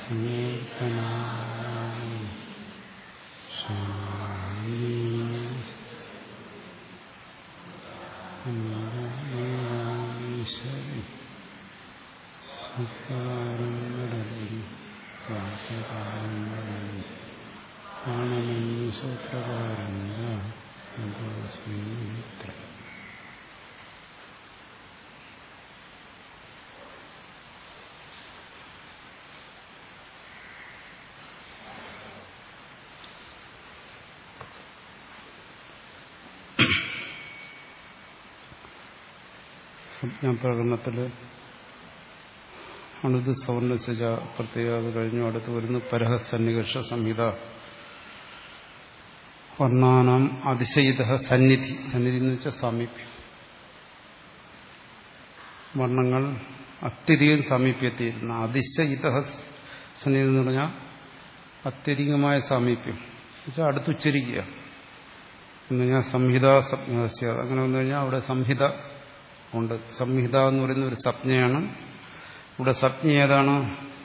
സങ്കീർത്തനായ ശാന്തി ഈശ്വരി സത്കാരം നടത്തി വാസകാരം നടത്തി ആണെന്ന് സൂത്രകാരം സ്വീത്രം സംജ്ഞാപ്രകടനത്തിൽ അണുത് സവർണസജ പ്രത്യേക അത് കഴിഞ്ഞു അടുത്ത് വരുന്നു പരഹസന്നികർഷ സംഹിത വർണ്ണാനാം അതിശയിത സന്നിധി സന്നിധി എന്ന് വെച്ചാൽ സാമീപ്യം വർണ്ണങ്ങൾ അത്യധികം സാമീപ്യത്തിയിരുന്ന അതിശയിത സന്നിധി എന്ന് പറഞ്ഞാൽ അത്യധികമായ സാമീപ്യം വെച്ചാൽ അടുത്തുച്ചരിക്കുക എന്ന് പറഞ്ഞാൽ സംഹിത സംജ്ഞാസ്യ അങ്ങനെ വന്നു കഴിഞ്ഞാൽ അവിടെ സംഹിത ഉണ്ട് സംഹിത എന്ന് പറയുന്ന ഒരു സംജ്ഞയാണ് ഇവിടെ സംജ്ഞ ഏതാണ്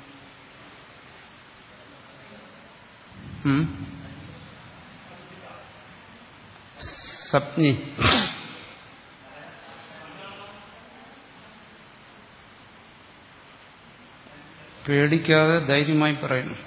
സപ്ഞി പേടിക്കാതെ ധൈര്യമായി പറയണം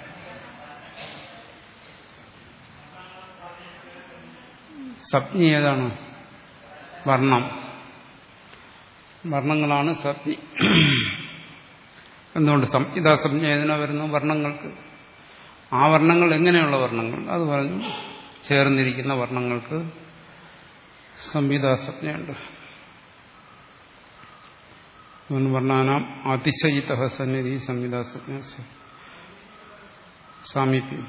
സപ്ഞി ഏതാണ് വർണ്ണം വർണ്ണങ്ങളാണ് സപ്ഞി എന്തുകൊണ്ട് സംഹിതാ സംജ്ഞ ഏതിനാ വരുന്നു വർണ്ണങ്ങൾക്ക് ആ വർണ്ണങ്ങൾ എങ്ങനെയുള്ള വർണ്ണങ്ങൾ അത് പറഞ്ഞു ചേർന്നിരിക്കുന്ന വർണ്ണങ്ങൾക്ക് സംഹിതാസജ്ഞയുണ്ട് വർണ്ണാനാം അതിശയിത സന്നിധി സംഹിതാസജ്ഞ സാമീപ്യം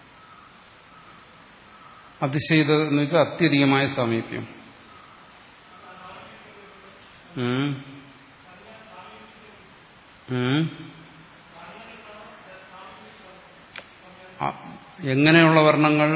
അതിശയിത എന്ന് വെച്ചാൽ അത്യധികമായ സാമീപ്യം എങ്ങനെയുള്ള വർണ്ണങ്ങൾ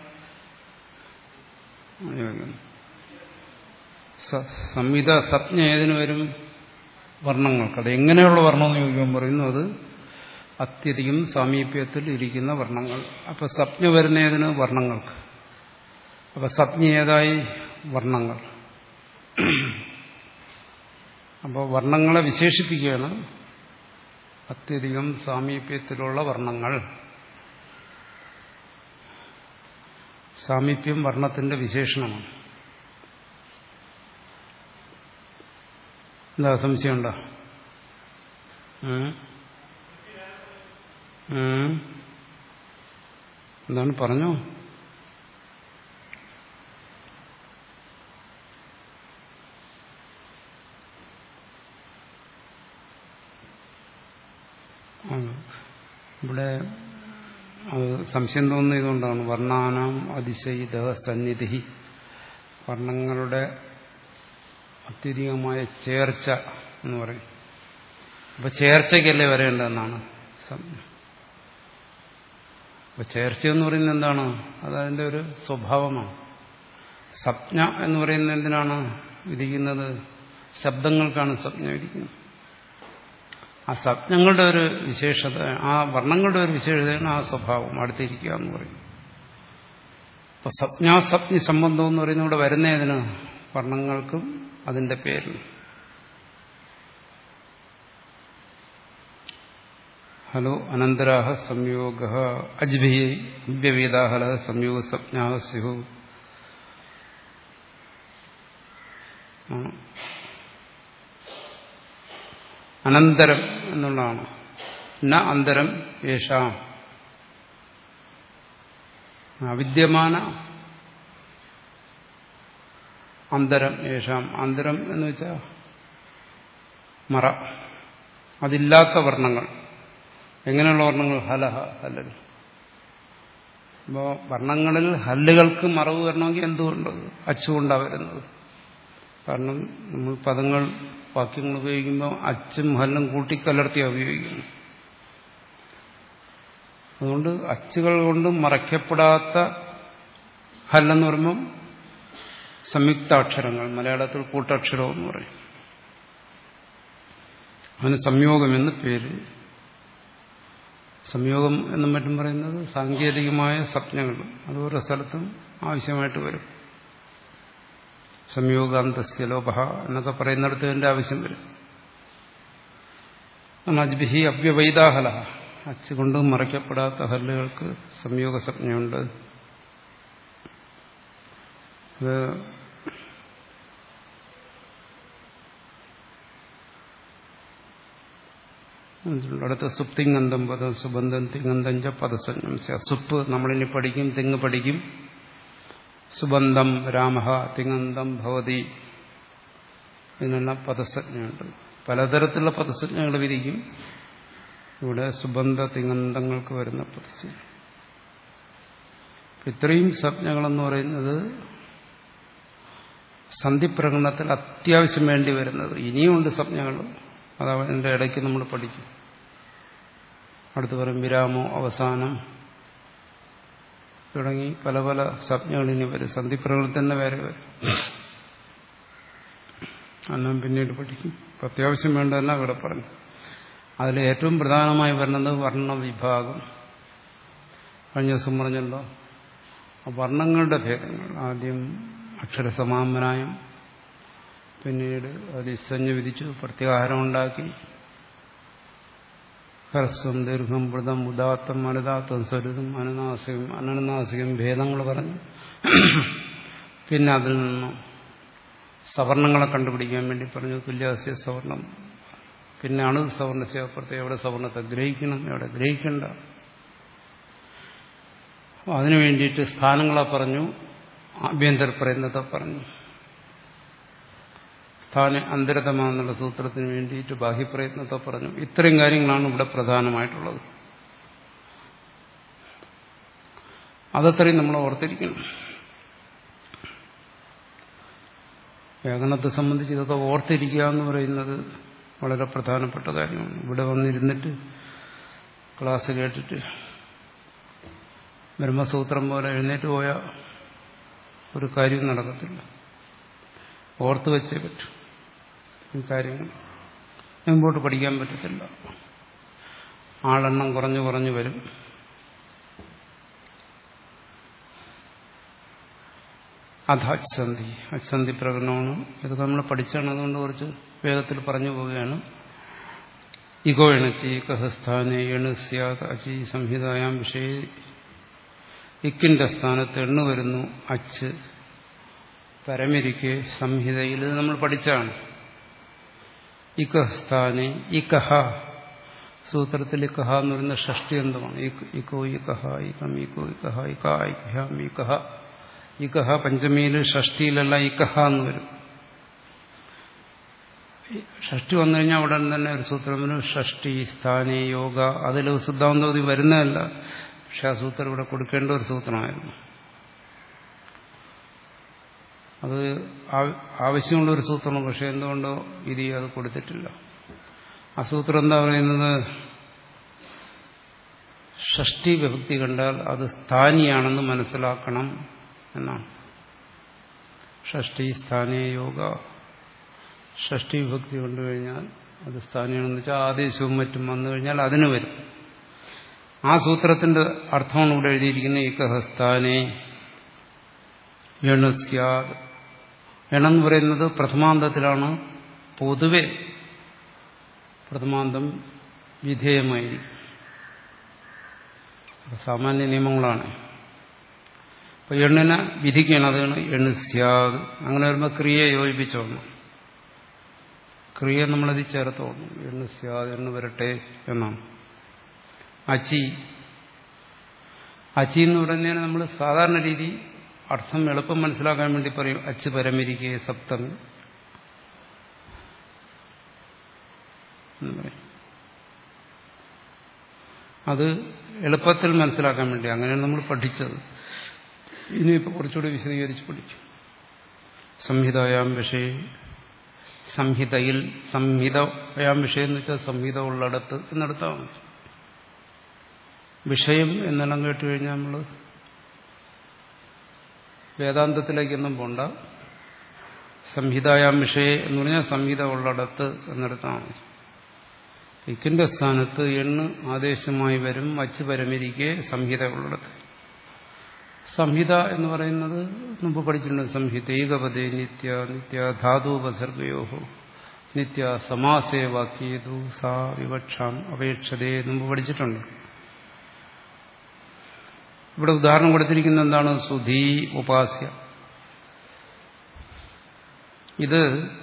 സംഹിത സപ്ഞ ഏതിനു വരും വർണ്ണങ്ങൾക്ക് അത് എങ്ങനെയുള്ള വർണ്ണം എന്ന് ചോദിക്കാൻ പറയുന്നു അത് അത്യധികം സാമീപ്യത്തിൽ ഇരിക്കുന്ന വർണ്ണങ്ങൾ അപ്പൊ സപ്ഞ വരുന്ന ഏതിന് വർണ്ണങ്ങൾക്ക് അപ്പൊ സപ്ഞ ഏതായി വർണ്ണങ്ങൾ അപ്പോൾ വർണ്ണങ്ങളെ വിശേഷിപ്പിക്കുകയാണ് അത്യധികം സാമീപ്യത്തിലുള്ള വർണ്ണങ്ങൾ സാമീപ്യം വർണ്ണത്തിന്റെ വിശേഷണമാണ് എന്താ സംശയമുണ്ടോ എന്താണ് പറഞ്ഞോ ഇവിടെ സംശയം തോന്നുന്ന ഇതുകൊണ്ടാണ് വർണ്ണാനാം അതിശയിത സന്നിധി വർണ്ണങ്ങളുടെ അത്യധികമായ ചേർച്ച എന്ന് പറയും അപ്പൊ ചേർച്ചയ്ക്കല്ലേ വരേണ്ടതെന്നാണ് അപ്പൊ ചേർച്ച എന്ന് പറയുന്നത് എന്താണ് അത് അതിന്റെ ഒരു സ്വഭാവമാണ് സ്വപ്ന എന്ന് പറയുന്നത് എന്തിനാണ് ഇരിക്കുന്നത് ശബ്ദങ്ങൾക്കാണ് സ്വപ്നം ഇരിക്കുന്നത് ആ സ്വപ്നങ്ങളുടെ ഒരു വിശേഷത ആ വർണ്ണങ്ങളുടെ ഒരു വിശേഷതയാണ് ആ സ്വഭാവം അടുത്തിരിക്കുക എന്ന് പറയും അപ്പൊ സ്വപ്നാസ്വപ്നി സംബന്ധം എന്ന് പറയുന്നത് ഇവിടെ വരുന്നതിന് വർണ്ണങ്ങൾക്കും അതിന്റെ പേരിൽ ഹലോ അനന്തരാഹ സംയോഗ അജ്ഭി അഭ്യവേദാഹല സംയോഗ സ്വപ്നാഹ സ്യു അനന്തരം എന്നുള്ളതാണ് ന അന്തരം യേശാം അവിദ്യമാന അന്തരം യേശാം അന്തരം എന്ന് വെച്ചാൽ മറ അതില്ലാത്ത വർണ്ണങ്ങൾ എങ്ങനെയുള്ള വർണ്ണങ്ങൾ ഹലഹ ഹല്ലൽ അപ്പോൾ വർണ്ണങ്ങളിൽ ഹല്ലുകൾക്ക് മറവ് വരണമെങ്കിൽ എന്തുകൊണ്ട് അച്ചുകൊണ്ടാണ് വരുന്നത് കാരണം നമ്മൾ പദങ്ങൾ വാക്യങ്ങൾ ഉപയോഗിക്കുമ്പോൾ അച്ചും ഹല്ലും കൂട്ടിക്കലർത്തിയാണ് ഉപയോഗിക്കുന്നു അതുകൊണ്ട് അച്ചുകൾ കൊണ്ട് മറയ്ക്കപ്പെടാത്ത ഹല്ലെന്ന് പറയുമ്പം സംയുക്താക്ഷരങ്ങൾ മലയാളത്തിൽ കൂട്ടക്ഷരം എന്ന് പറയും അതിന് സംയോഗമെന്ന് പേര് സംയോഗം എന്നും മറ്റും പറയുന്നത് സാങ്കേതികമായ സ്വപ്നങ്ങൾ അത് ഓരോ സ്ഥലത്തും ആവശ്യമായിട്ട് വരും സംയോഗാന്തസ്യ ലോപ എന്നൊക്കെ പറയുന്നിടത്ത് ഇതിന്റെ ആവശ്യം വരും അജ്ബിഹി അവ്യവൈതാഹല അച്ചുകൊണ്ട് മറയ്ക്കപ്പെടാത്ത ഹല്ലുകൾക്ക് സംയോഗ സംജ്ഞയുണ്ട് അത് അടുത്ത സുപ്തിങ്ങന്തം പദം സുബന്ധം തിങ്ങന്തം ച പദസഞ്ജം സുപ്പ് നമ്മളിനി പഠിക്കും തിങ് പഠിക്കും സുബന്ധം രാമ തിങ്ങന്തം ഭവതി ഇതിനെല്ലാം പദസജ്ഞയുണ്ട് പലതരത്തിലുള്ള പദസജ്ഞകൾ വിധിക്കും ഇവിടെ സുബന്ധ തിങ്ങന്തങ്ങൾക്ക് വരുന്ന പദസജ്ഞ ഇത്രയും സംജ്ഞകളെന്ന് പറയുന്നത് സന്ധിപ്രകടനത്തിൽ അത്യാവശ്യം വേണ്ടി വരുന്നത് ഇനിയുമുണ്ട് സംജ്ഞകൾ അത് അതിൻ്റെ ഇടയ്ക്ക് നമ്മൾ പഠിക്കും അടുത്ത് പറയും വിരാമോ അവസാനം തുടങ്ങി പല പല സംജ്ഞകൾ ഇനി വരും സന്ധിപ്രകടനത്തിൽ തന്നെ വേറെ വരും അന്നം പിന്നീട് പഠിക്കും അത്യാവശ്യം വേണ്ടതല്ല ഇവിടെ പറഞ്ഞു അതിൽ ഏറ്റവും പ്രധാനമായി വരുന്നത് വർണ്ണവിഭാഗം കഴിഞ്ഞ ദിവസം പറഞ്ഞല്ലോ വർണ്ണങ്ങളുടെ ഭേദങ്ങൾ ആദ്യം അക്ഷരസമാമനായം പിന്നീട് അത് ഇസഞ്ഞ് വിധിച്ചു പ്രത്യാഹാരം ഉണ്ടാക്കി ഹ്രസ്വം ദീർഘം മൃതം ഉദാത്തം അനുദാത്തം സ്വരുതം അനുനാസികം അനനുനാസികം ഭേദങ്ങൾ പറഞ്ഞു പിന്നെ അതിൽ നിന്നും സവർണങ്ങളെ കണ്ടുപിടിക്കാൻ വേണ്ടി പറഞ്ഞു തുല്യാസ്യ സവർണം പിന്നെ അണു സവർണസ്യപ്പുറത്തെ എവിടെ സവർണത്തെ ഗ്രഹിക്കണം എവിടെ ഗ്രഹിക്കണ്ട അതിനു വേണ്ടിയിട്ട് സ്ഥാനങ്ങളെ പറഞ്ഞു ആഭ്യന്തര പ്രയത്നത്തെ പറഞ്ഞു സ്ഥാന അന്തരതമാണെന്നുള്ള സൂത്രത്തിന് വേണ്ടിയിട്ട് ബാഹ്യപ്രയത്നത്തെ പറഞ്ഞു ഇത്രയും കാര്യങ്ങളാണ് ഇവിടെ പ്രധാനമായിട്ടുള്ളത് അതത്രയും നമ്മൾ ഓർത്തിരിക്കണം വ്യാകരണത്തെ സംബന്ധിച്ച് ഇതൊക്കെ ഓർത്തിരിക്കുക എന്ന് പറയുന്നത് വളരെ പ്രധാനപ്പെട്ട കാര്യമാണ് ഇവിടെ വന്നിരുന്നിട്ട് ക്ലാസ് കേട്ടിട്ട് ബ്രഹ്മസൂത്രം പോലെ എഴുന്നേറ്റ് പോയ ഒരു കാര്യവും നടക്കത്തില്ല ഓർത്ത് വെച്ചേ പറ്റൂ ഈ കാര്യങ്ങൾ മുമ്പോട്ട് പഠിക്കാൻ പറ്റത്തില്ല ആളെണ്ണം കുറഞ്ഞു കുറഞ്ഞു വരും അധ അച്ഛന്തി അച്ഛന്തി പ്രകടനമാണ് ഇതൊക്കെ നമ്മൾ പഠിച്ചാണ് അതുകൊണ്ട് കുറച്ച് വേഗത്തിൽ പറഞ്ഞു പോവുകയാണ് ഇഗോ എണച്ചി കഹസ്ഥാനെ എണുസ്യാത് അച്ചി സംഹിതായാം വിഷയ ഇക്കിന്റെ സ്ഥാനത്ത് എണ്ണു വരുന്നു അച്ച് പരമിരിക്കെ സംഹിതയിൽ ഇത് നമ്മൾ പഠിച്ചാണ് ഇക്കസ്ഥാനെ ഇക്കഹ സൂത്രത്തിൽ ഇക്കഹ എന്ന് പറയുന്ന ഷഷ്ടിയന്തമാണ് ഇക്കോ ഇക്കഹ ഇകം ഇക്കോ ഇക്കഹ ഇക്ക ഇക്കഹം ഇക്കഹ ഇക്കഹ പഞ്ചമിയിൽ ഷഷ്ടിയിലല്ല ഇക്കഹ എന്ന് വരും ഷഷ്ടി വന്നു കഴിഞ്ഞാൽ ഉടൻ തന്നെ ഒരു സൂത്രം വരും ഷഷ്ടി സ്ഥാനെ യോഗ അതിൽ സിദ്ധാന്തോതി വരുന്നതല്ല പക്ഷെ ആ സൂത്രം ഇവിടെ കൊടുക്കേണ്ട ഒരു സൂത്രമായിരുന്നു അത് ആവശ്യമുള്ള ഒരു സൂത്രമാണ് പക്ഷെ എന്തുകൊണ്ടോ ഇത് അത് കൊടുത്തിട്ടില്ല ആ സൂത്രം എന്താ പറയുന്നത് ഷഷ്ടി വിഭക്തി കണ്ടാൽ അത് സ്ഥാനിയാണെന്ന് മനസ്സിലാക്കണം എന്നാണ് ഷഷ്ടി സ്ഥാനീയ യോഗ ഷഷ്ടി വിഭക്തി കൊണ്ടുകഴിഞ്ഞാൽ അത് സ്ഥാനീയാണെന്ന് വെച്ചാൽ ആദേശവും മറ്റും വന്നു കഴിഞ്ഞാൽ അതിന് വരും ആ സൂത്രത്തിന്റെ അർത്ഥമാണ് ഇവിടെ എഴുതിയിരിക്കുന്നത് ഇക്കഹസ്ഥാനെ എണുസ്യാദ് എണെന്ന് പറയുന്നത് പ്രഥമാന്തത്തിലാണ് പൊതുവെ പ്രഥമാന്തം വിധേയമായിരിക്കും സാമാന്യ നിയമങ്ങളാണ് അപ്പൊ എണ്ണിനെ വിധിക്കണം അതാണ് എണ്ണുസ്യാദ് അങ്ങനെ വരുമ്പോൾ ക്രിയയെ യോജിപ്പിച്ചോണം ക്രിയ നമ്മളത് ചേർത്തോണം എണ്ണുസ്യാദ് എണ്ണു വരട്ടെ എന്നാണ് അച്ചി അച്ചി എന്ന് പറയുന്നതിന് നമ്മൾ സാധാരണ രീതി അർത്ഥം എളുപ്പം മനസ്സിലാക്കാൻ വേണ്ടി പറയും അച്ച് പരമിരിക്കെ സപ്തം അത് എളുപ്പത്തിൽ മനസ്സിലാക്കാൻ വേണ്ടി അങ്ങനെയാണ് നമ്മൾ പഠിച്ചത് ഇനിയിപ്പോൾ കുറച്ചുകൂടി വിശദീകരിച്ച് പഠിച്ചു സംഹിതായാം വിഷയ സംഹിതയിൽ സംഹിതയാം വിഷയം എന്ന് വെച്ചാൽ സംഹിത ഉള്ളിടത്ത് എന്നിടത്താണ് വിഷയം എന്നെല്ലാം കേട്ട് കഴിഞ്ഞാൽ നമ്മൾ വേദാന്തത്തിലേക്കൊന്നും പോണ്ട സംഹിതായാം വിഷയ എന്ന് പറഞ്ഞാൽ സംഹിത ഉള്ളിടത്ത് എന്നിടത്താണ് ഇക്കിന്റെ സ്ഥാനത്ത് എണ്ണ് ആദേശമായി വരും വച്ച് പരമിരിക്കെ സംഹിത ഉള്ളിടത്ത് സംഹിത എന്ന് പറയുന്നത് മുമ്പ് പഠിച്ചിട്ടുണ്ട് സംഹിത ഏകപദേ നിത്യ നിത്യ ധാതുപസർഗയോഹോ നിത്യ സമാസേ വാക്യേതു സാ വിവക്ഷാം അപേക്ഷതേ മുമ്പ് പഠിച്ചിട്ടുണ്ട് ഇവിടെ ഉദാഹരണം കൊടുത്തിരിക്കുന്ന എന്താണ് സുധീ ഉപാസ്യ ഇത്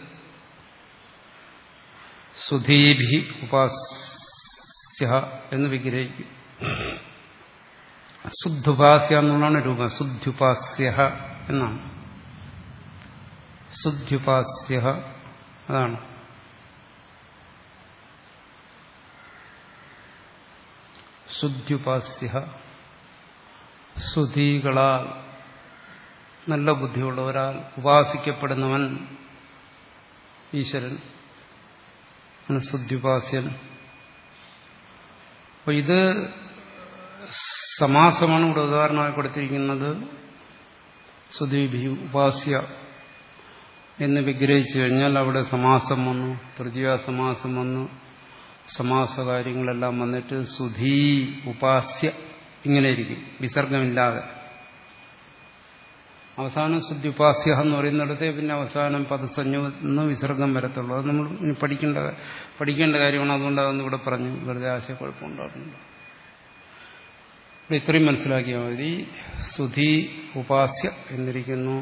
സുധീഭി ഉപാസ്യ എന്ന് വിഗ്രഹിക്കും ശുദ്ധുപാസ്യ എന്നുള്ളതാണ് രൂപം ശുദ്ധ്യുപാസ്യ എന്നാണ് ശുദ്ധ്യുപാസ്യ അതാണ് ശുദ്ധ്യുപാസ്യ ശ്രുതികളാൽ നല്ല ബുദ്ധിയുള്ള ഒരാൾ ഉപാസിക്കപ്പെടുന്നവൻ ഈശ്വരൻ ശുദ്ധ്യുപാസ്യൻ അപ്പൊ ഇത് സമാസമാണ് ഇവിടെ ഉദാഹരണമായി കൊടുത്തിരിക്കുന്നത് സുദീഭി ഉപാസ്യ എന്ന് വിഗ്രഹിച്ചു കഴിഞ്ഞാൽ അവിടെ സമാസം വന്നു തൃതീയ സമാസം വന്നു സമാസ കാര്യങ്ങളെല്ലാം വന്നിട്ട് സുധീ ഉപാസ്യ ഇങ്ങനെ ഇരിക്കും വിസർഗമില്ലാതെ അവസാനം ശുദ്ധിപാസ്യ എന്ന് പറയുന്നിടത്തെ പിന്നെ അവസാനം പദസഞ്ജ എന്ന് വിസർഗം വരത്തുള്ളൂ അത് നമ്മൾ ഇനി പഠിക്കേണ്ട പഠിക്കേണ്ട കാര്യമാണ് അതുകൊണ്ട് അതൊന്നും ഇവിടെ പറഞ്ഞു വെറുതെ ആശയക്കുഴപ്പമുണ്ടാകുന്നുണ്ട് ഇവിടെ ഇത്രയും മനസ്സിലാക്കിയാൽ മതി സുധി ഉപാസ്യ എന്നിരിക്കുന്നു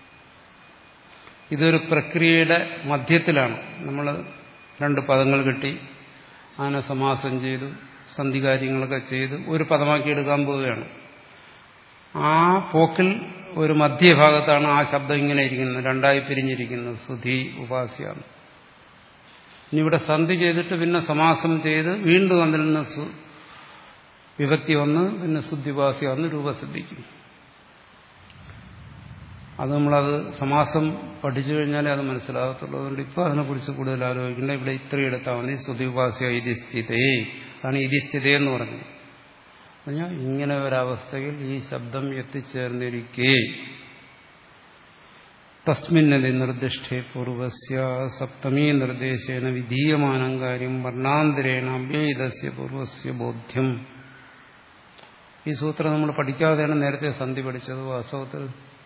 ഇതൊരു പ്രക്രിയയുടെ മധ്യത്തിലാണ് നമ്മൾ രണ്ട് പദങ്ങൾ കിട്ടി ആന സമാസം ചെയ്തു സന്ധി കാര്യങ്ങളൊക്കെ ചെയ്ത് ഒരു പദമാക്കി എടുക്കാൻ പോവുകയാണ് ആ പോക്കിൽ ഒരു മധ്യഭാഗത്താണ് ആ ശബ്ദം ഇങ്ങനെ ഇരിക്കുന്നത് രണ്ടായി പിരിഞ്ഞിരിക്കുന്നത് സുധി ഉപാസ്യ ഇനി ഇവിടെ സന്ധി ചെയ്തിട്ട് പിന്നെ സമാസം ചെയ്ത് വീണ്ടും അതിൽ നിന്ന് വിഭക്തി വന്ന് പിന്നെ ശുദ്ധിപാസ്യ വന്ന് രൂപസിദ്ധിക്കും അത് നമ്മളത് സമാസം പഠിച്ചു കഴിഞ്ഞാലേ അത് മനസ്സിലാകത്തുള്ളൂ അതുകൊണ്ട് ഇപ്പോൾ അതിനെക്കുറിച്ച് കൂടുതൽ ആലോചിക്കേണ്ട ഇവിടെ ഇത്രയും എടുത്താൽ മതി സ്തുതിപാസ്യ ഇതിസ്ഥിതേ അതാണ് ഇതിസ്ഥിതേ എന്ന് പറഞ്ഞത് പറഞ്ഞാൽ ഇങ്ങനെ ഒരവസ്ഥയിൽ ഈ ശബ്ദം എത്തിച്ചേർന്നിരിക്കെ തസ്മിന്നതി നിർദ്ദിഷ്ടേ പൂർവസ്യ സപ്തമീ നിർദ്ദേശേന വിധീയമാനം കാര്യം വർണ്ണാന്തരേണ അവ്യയിതസ്യ പൂർവസ്യ ബോധ്യം ഈ സൂത്രം നമ്മൾ പഠിക്കാതെയാണ് നേരത്തെ സന്ധി പഠിച്ചത് വാസ്തവത്തിൽ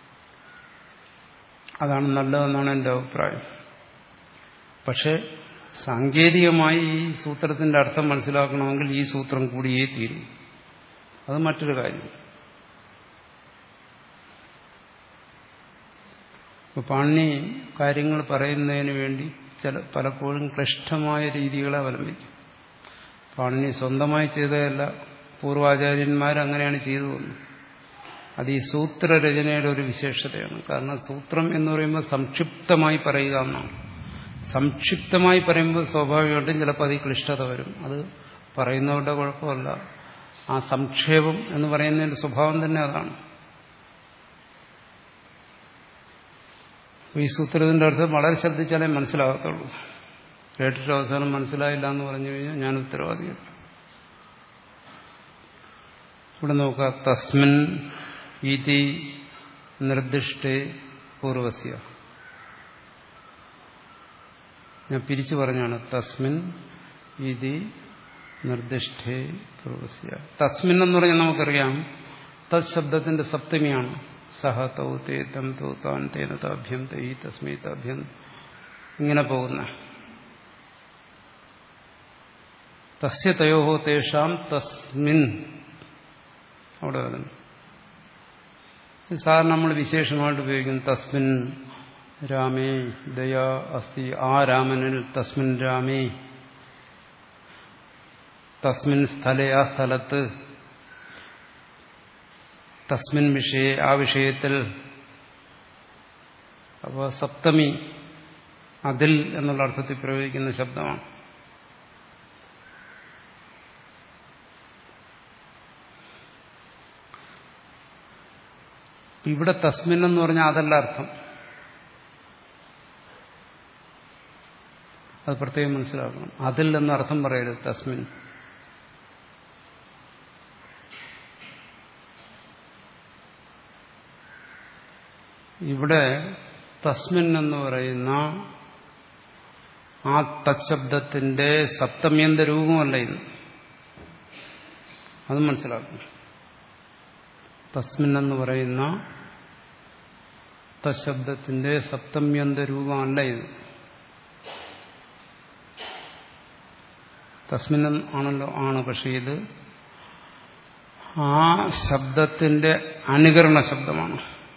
അതാണ് നല്ലതെന്നാണ് എൻ്റെ അഭിപ്രായം പക്ഷെ സാങ്കേതികമായി ഈ സൂത്രത്തിന്റെ അർത്ഥം മനസ്സിലാക്കണമെങ്കിൽ ഈ സൂത്രം കൂടിയേ തീരും അത് മറ്റൊരു കാര്യം ഇപ്പൊ പാണി കാര്യങ്ങൾ പറയുന്നതിന് വേണ്ടി ചില പലപ്പോഴും ക്ലിഷ്ടമായ രീതികളെ അവലംബിക്കും പാണി സ്വന്തമായി ചെയ്തതല്ല പൂർവാചാര്യന്മാർ അങ്ങനെയാണ് ചെയ്തു വന്നത് അത് ഈ സൂത്രരചനയുടെ ഒരു വിശേഷതയാണ് കാരണം സൂത്രം എന്ന് പറയുമ്പോൾ സംക്ഷിപ്തമായി പറയുക എന്നാണ് സംക്ഷിപ്തമായി പറയുമ്പോൾ സ്വാഭാവികമായിട്ടും ചിലപ്പോൾ അതിൽ ക്ലിഷ്ടത വരും അത് പറയുന്നവരുടെ കുഴപ്പമല്ല ആ സംക്ഷേപം എന്ന് പറയുന്നതിന്റെ സ്വഭാവം തന്നെ അതാണ് ഈ സൂത്രത്തിന്റെ അർത്ഥം വളരെ ശ്രദ്ധിച്ചാലേ മനസ്സിലാകത്തുള്ളൂ കേട്ടിട്ട് അവസാനം മനസ്സിലായില്ല എന്ന് പറഞ്ഞു കഴിഞ്ഞാൽ ഞാൻ ഉത്തരവാദിയല്ല ഇവിടെ നോക്കുക തസ്മിൻ ഇതി നിർദ്ദിഷ്ടേ പൂർവസ്യ ഞാൻ പിരിച്ചു പറഞ്ഞാണ് തസ്മിൻ ഇതി നിർദ്ദിഷ്ടേ പൂർവസ്യ തസ്മിൻ എന്ന് പറഞ്ഞാൽ നമുക്കറിയാം തത് ശബ്ദത്തിന്റെ സപ്തമിയാണ് സഹ തൗ തേ തം തൗ താൻ തേന താഭ്യം തൈ തസ്മൈ താഭ്യം ഇങ്ങനെ പോകുന്ന തസ്യ തയോ തേഷാം തസ്മിൻ അവിടെ വരുന്നു സാധാരണ നമ്മൾ വിശേഷമായിട്ട് ഉപയോഗിക്കുന്നു തസ്മിൻ രാമേ ദയാ അസ്തി ആ രാമനിൽ തസ്മിൻ രാമേ തസ്മിൻ സ്ഥലേ ആ സ്ഥലത്ത് തസ്മിൻ വിഷയ ആ വിഷയത്തിൽ അപ്പോൾ സപ്തമി അതിൽ എന്നുള്ള അർത്ഥത്തിൽ പ്രയോഗിക്കുന്ന ശബ്ദമാണ് ഇവിടെ തസ്മിൻ എന്ന് പറഞ്ഞാൽ അതല്ല അർത്ഥം അത് പ്രത്യേകം മനസ്സിലാക്കണം അതിൽ എന്ന അർത്ഥം പറയരുത് തസ്മിൻ ഇവിടെ തസ്മിൻ എന്ന് പറയുന്ന ആ തത്ശബ്ദത്തിന്റെ സപ്തമ്യന്ത രൂപമല്ല ഇത് അത് മനസ്സിലാക്കും തസ്മിൻ എന്ന് പറയുന്ന തശബ്ദത്തിന്റെ സപ്തമ്യന്ത രൂപമല്ല ഇത് തസ്മിൻ ആണല്ലോ ആണ് പക്ഷെ ഇത് ആ ശബ്ദത്തിന്റെ അനുകരണ ശബ്ദമാണ്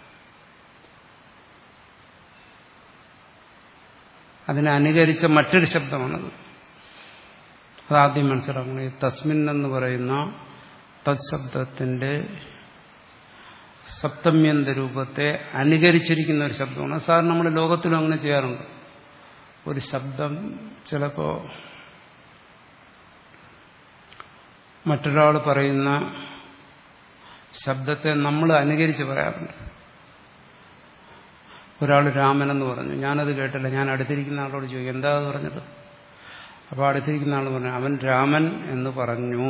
അതിനെ അനുകരിച്ച മറ്റൊരു ശബ്ദമാണത് അതാദ്യം മനസ്സിലാക്കണം ഈ തസ്മിൻ എന്ന് പറയുന്ന തത്ശബ്ദത്തിന്റെ സപ്തമ്യന്ത രൂപത്തെ അനുകരിച്ചിരിക്കുന്ന ഒരു ശബ്ദമാണ് സാധാരണ നമ്മുടെ ലോകത്തിലും അങ്ങനെ ചെയ്യാറുണ്ട് ഒരു ശബ്ദം ചിലപ്പോ മറ്റൊരാൾ പറയുന്ന ശബ്ദത്തെ നമ്മൾ അനുകരിച്ച് പറയാറുണ്ട് ഒരാൾ രാമൻ എന്ന് പറഞ്ഞു ഞാനത് കേട്ടില്ല ഞാൻ അടുത്തിരിക്കുന്ന ആളോട് ചോദിക്കും എന്താ അത് പറഞ്ഞത് അപ്പോൾ അടുത്തിരിക്കുന്ന ആൾ പറഞ്ഞു അവൻ രാമൻ എന്ന് പറഞ്ഞു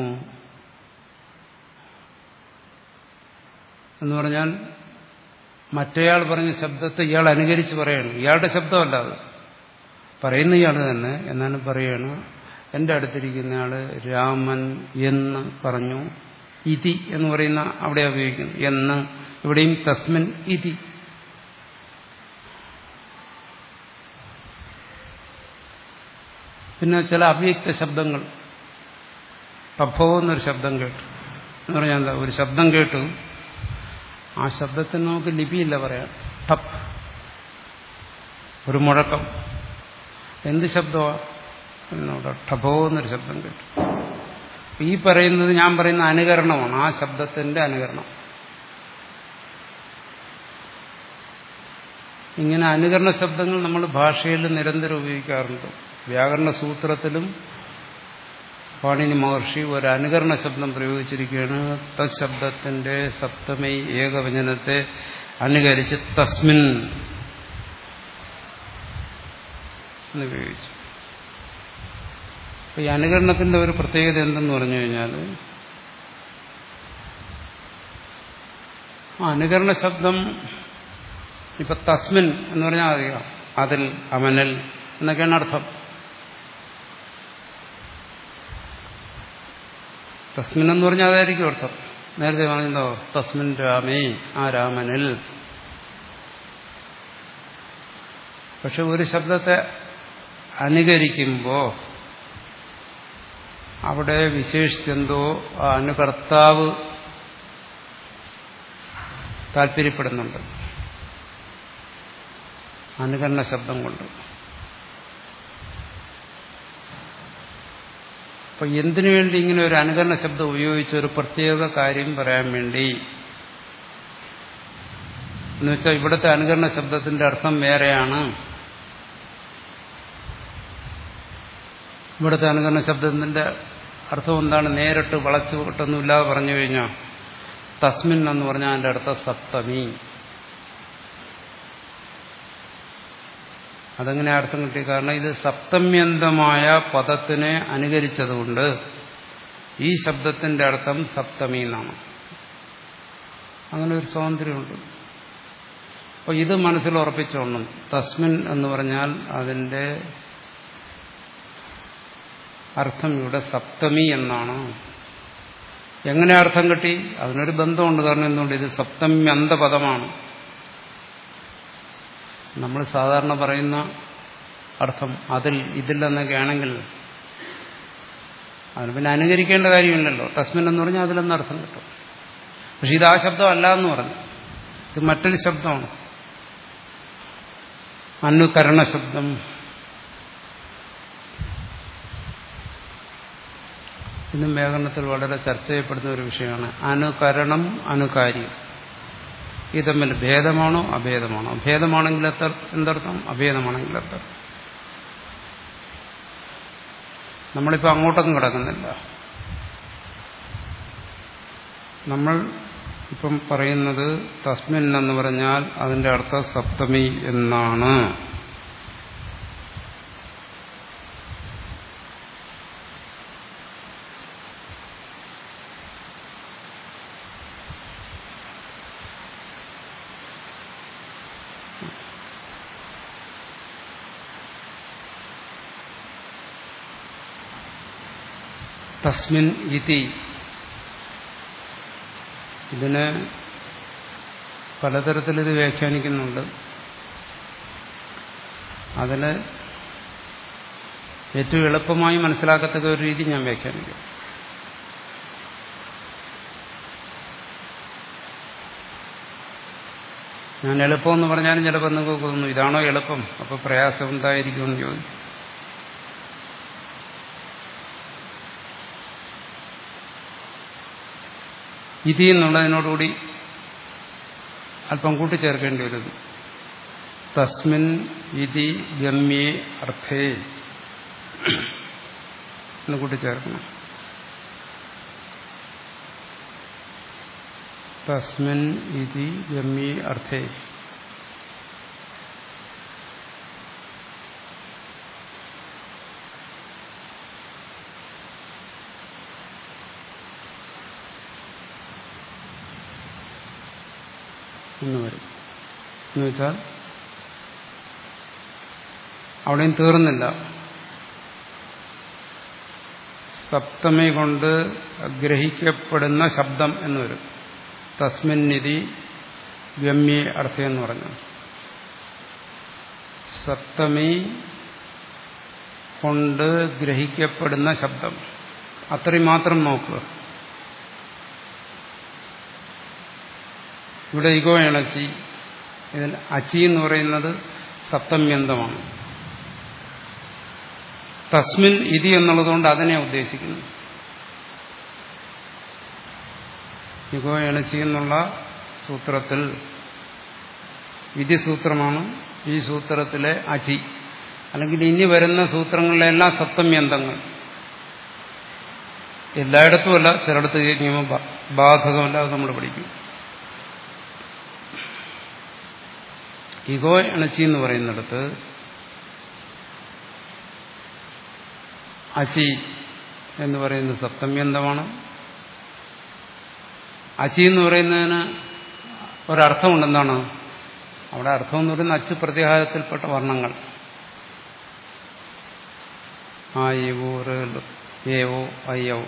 എന്ന് പറഞ്ഞാൽ മറ്റേയാൾ പറഞ്ഞ ശബ്ദത്തെ ഇയാൾ അനുകരിച്ച് പറയണം ഇയാളുടെ ശബ്ദമല്ല അത് പറയുന്ന ഇയാൾ തന്നെ എന്നാലും പറയാണ് എന്റെ അടുത്തിരിക്കുന്നയാള് രാമൻ എന്ന് പറഞ്ഞു ഇതി എന്ന് പറയുന്ന അവിടെ ഉപയോഗിക്കുന്നു എന്ന് ഇവിടെയും തസ്മിൻ ഇതി പിന്നെ ചില അവ്യക്ത ശബ്ദങ്ങൾ പഭോ എന്നൊരു ശബ്ദം കേട്ടു എന്ന് പറഞ്ഞാൽ എന്താ ഒരു ശബ്ദം കേട്ടു ആ ശബ്ദത്തിന് നമുക്ക് ലിപിയില്ല പറയാം ടപ്പ് ഒരു മുഴക്കം എന്ത് ശബ്ദമാണ് ടഭോ എന്നൊരു ശബ്ദം കേട്ടു ഈ പറയുന്നത് ഞാൻ പറയുന്ന അനുകരണമാണ് ആ ശബ്ദത്തിന്റെ അനുകരണം ഇങ്ങനെ അനുകരണ ശബ്ദങ്ങൾ നമ്മൾ ഭാഷയിൽ നിരന്തരം ഉപയോഗിക്കാറുണ്ട് വ്യാകരണ സൂത്രത്തിലും പാണിനി മഹർഷി ഒരു അനുകരണ ശബ്ദം പ്രയോഗിച്ചിരിക്കുകയാണ് തശബ്ദത്തിന്റെ സപ്തമൈ ഏകവചനത്തെ അനുകരിച്ച് തസ്മിൻ എന്ന് ഉപയോഗിച്ചു ഈ അനുകരണത്തിന്റെ ഒരു പ്രത്യേകത എന്തെന്ന് പറഞ്ഞു കഴിഞ്ഞാൽ ആ അനുകരണ ശബ്ദം ഇപ്പൊ തസ്മിൻ എന്ന് പറഞ്ഞാൽ അറിയാം അതിൽ അവനൽ എന്നൊക്കെയാണ് അർത്ഥം തസ്മിൻ എന്ന് പറഞ്ഞാൽ അതായിരിക്കും അർത്ഥം നേരത്തെ പറഞ്ഞല്ലോ തസ്മിൻ രാമേ ആ രാമനിൽ പക്ഷെ ഒരു ശബ്ദത്തെ അനുകരിക്കുമ്പോൾ അവിടെ വിശേഷിച്ചെന്തോ ആ അനുകർത്താവ് താല്പര്യപ്പെടുന്നുണ്ട് അനുകരണ ശബ്ദം കൊണ്ട് അപ്പൊ എന്തിനു വേണ്ടി ഇങ്ങനെ ഒരു അനുകരണ ശബ്ദം ഉപയോഗിച്ച ഒരു പ്രത്യേക കാര്യം പറയാൻ വേണ്ടി എന്നുവെച്ചാൽ ഇവിടുത്തെ അനുകരണ ശബ്ദത്തിന്റെ അർത്ഥം വേറെയാണ് ഇവിടുത്തെ അനുകരണ ശബ്ദത്തിന്റെ അർത്ഥം എന്താണ് നേരിട്ട് വളച്ചു വിട്ടൊന്നുമില്ലാതെ പറഞ്ഞു കഴിഞ്ഞാൽ തസ്മിൻ എന്ന് പറഞ്ഞാൽ അതിന്റെ അർത്ഥം സപ്തമി അതങ്ങനെ അർത്ഥം കിട്ടി കാരണം ഇത് സപ്തമ്യന്തമായ പദത്തിനെ അനുകരിച്ചതുകൊണ്ട് ഈ ശബ്ദത്തിന്റെ അർത്ഥം സപ്തമി എന്നാണ് അങ്ങനെ ഒരു സ്വാതന്ത്ര്യമുണ്ട് അപ്പോൾ ഇത് മനസ്സിൽ ഉറപ്പിച്ചോണം തസ്മിൻ എന്ന് പറഞ്ഞാൽ അതിന്റെ അർത്ഥം ഇവിടെ സപ്തമി എന്നാണ് എങ്ങനെ അർത്ഥം കിട്ടി അതിനൊരു ബന്ധമുണ്ട് കാരണം എന്തുകൊണ്ട് ഇത് സപ്തമ്യന്ത പദമാണ് നമ്മൾ സാധാരണ പറയുന്ന അർത്ഥം അതിൽ ഇതില്ലെന്നൊക്കെ ആണെങ്കിൽ അതിന് പിന്നെ അനുകരിക്കേണ്ട കാര്യമില്ലല്ലോ തസ്മിൻ എന്ന് പറഞ്ഞാൽ അതിലെന്ന് അർത്ഥം കിട്ടും പക്ഷെ ഇത് ആ ശബ്ദം അല്ല എന്ന് പറഞ്ഞു ഇത് മറ്റൊരു ശബ്ദമാണ് അനുകരണ ശബ്ദം ഇന്നും വ്യാകരണത്തിൽ വളരെ ചർച്ച ചെയ്യപ്പെടുന്ന ഒരു വിഷയമാണ് അനുകരണം അനുകാര്യം ഈ തമ്മിൽ ഭേദമാണോ അഭേദമാണോ ഭേദമാണെങ്കിൽ എന്തർത്ഥം അഭേദമാണെങ്കിൽ എന്തർത്ഥം നമ്മളിപ്പോൾ അങ്ങോട്ടൊന്നും കിടക്കുന്നില്ല നമ്മൾ ഇപ്പം പറയുന്നത് തസ്മിൻ എന്ന് പറഞ്ഞാൽ അതിന്റെ അർത്ഥം സപ്തമി എന്നാണ് തസ്മിൻ ഇതി ഇതിനെ പലതരത്തിൽ ഇത് വ്യാഖ്യാനിക്കുന്നുണ്ട് അതിൽ ഏറ്റവും എളുപ്പമായി മനസ്സിലാക്കത്തക്ക ഒരു രീതി ഞാൻ വ്യാഖ്യാനിക്കും ഞാൻ എളുപ്പം എന്ന് പറഞ്ഞാലും ചിലപ്പോൾ നിങ്ങൾക്ക് തോന്നുന്നു ഇതാണോ എളുപ്പം അപ്പോൾ പ്രയാസം എന്തായിരിക്കുമെന്ന് ചോദിക്കും ഇതി എന്നുള്ളതിനോടുകൂടി അല്പം കൂട്ടിച്ചേർക്കേണ്ടി വരുന്നു തസ്മിൻ ഇതി ഗമ്യേ അർത്ഥേ എന്ന് കൂട്ടിച്ചേർക്കണം തസ്മിൻ ഇതി ഗമ്യേ അർത്ഥേ എന്ന് വരും എന്ന് വെച്ചാൽ അവിടെയും തീർന്നില്ല സപ്തമി കൊണ്ട് ഗ്രഹിക്കപ്പെടുന്ന ശബ്ദം എന്ന് വരും തസ്മിന്നിധി ഗമ്യ അർത്ഥം എന്ന് പറഞ്ഞു സപ്തമി കൊണ്ട് ഗ്രഹിക്കപ്പെടുന്ന ശബ്ദം അത്രയും മാത്രം നോക്കുക ഇവിടെ ഇഗോ ഇണച്ചി ഇതിൽ അച്ചി എന്ന് പറയുന്നത് സപ്തമ്യന്തമാണ് തസ്മിൻ ഇതി എന്നുള്ളതുകൊണ്ട് അതിനെ ഉദ്ദേശിക്കുന്നു ഇഗോ എണച്ചി എന്നുള്ള സൂത്രത്തിൽ വിധി സൂത്രമാണ് ഈ സൂത്രത്തിലെ അചി അല്ലെങ്കിൽ ഇനി വരുന്ന സൂത്രങ്ങളിലെല്ലാം സപ്തമ്യന്തങ്ങൾ എല്ലായിടത്തുമല്ല ചിലയിടത്ത് നിയമം ബാധകമല്ല അത് നമ്മൾ പഠിക്കും ഇഗോ എണച്ചി എന്ന് പറയുന്നിടത്ത് അചി എന്ന് പറയുന്നത് സപ്തമ്യന്തമാണ് അചി എന്ന് പറയുന്നതിന് ഒരർത്ഥമുണ്ടെന്താണ് അവിടെ അർത്ഥം എന്ന് പറയുന്ന അച്ച് പ്രത്യാഹാരത്തിൽപ്പെട്ട വർണ്ണങ്ങൾ ആ ഏവോ ഏവോ അയ്യോ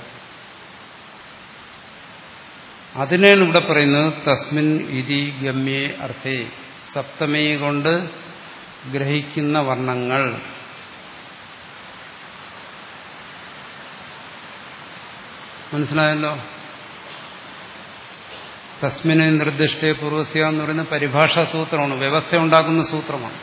അതിനാണ് ഇവിടെ പറയുന്നത് തസ്മിൻ ഇതി ഗമ്യേ അർത്ഥേ സപ്തമി കൊണ്ട് ഗ്രഹിക്കുന്ന വർണ്ണങ്ങൾ മനസ്സിലായല്ലോ തസ്മിനെ നിർദ്ദിഷ്ടേ പൂർവസ്യ എന്ന് പറയുന്ന പരിഭാഷാ സൂത്രമാണ് വ്യവസ്ഥ ഉണ്ടാക്കുന്ന സൂത്രമാണ്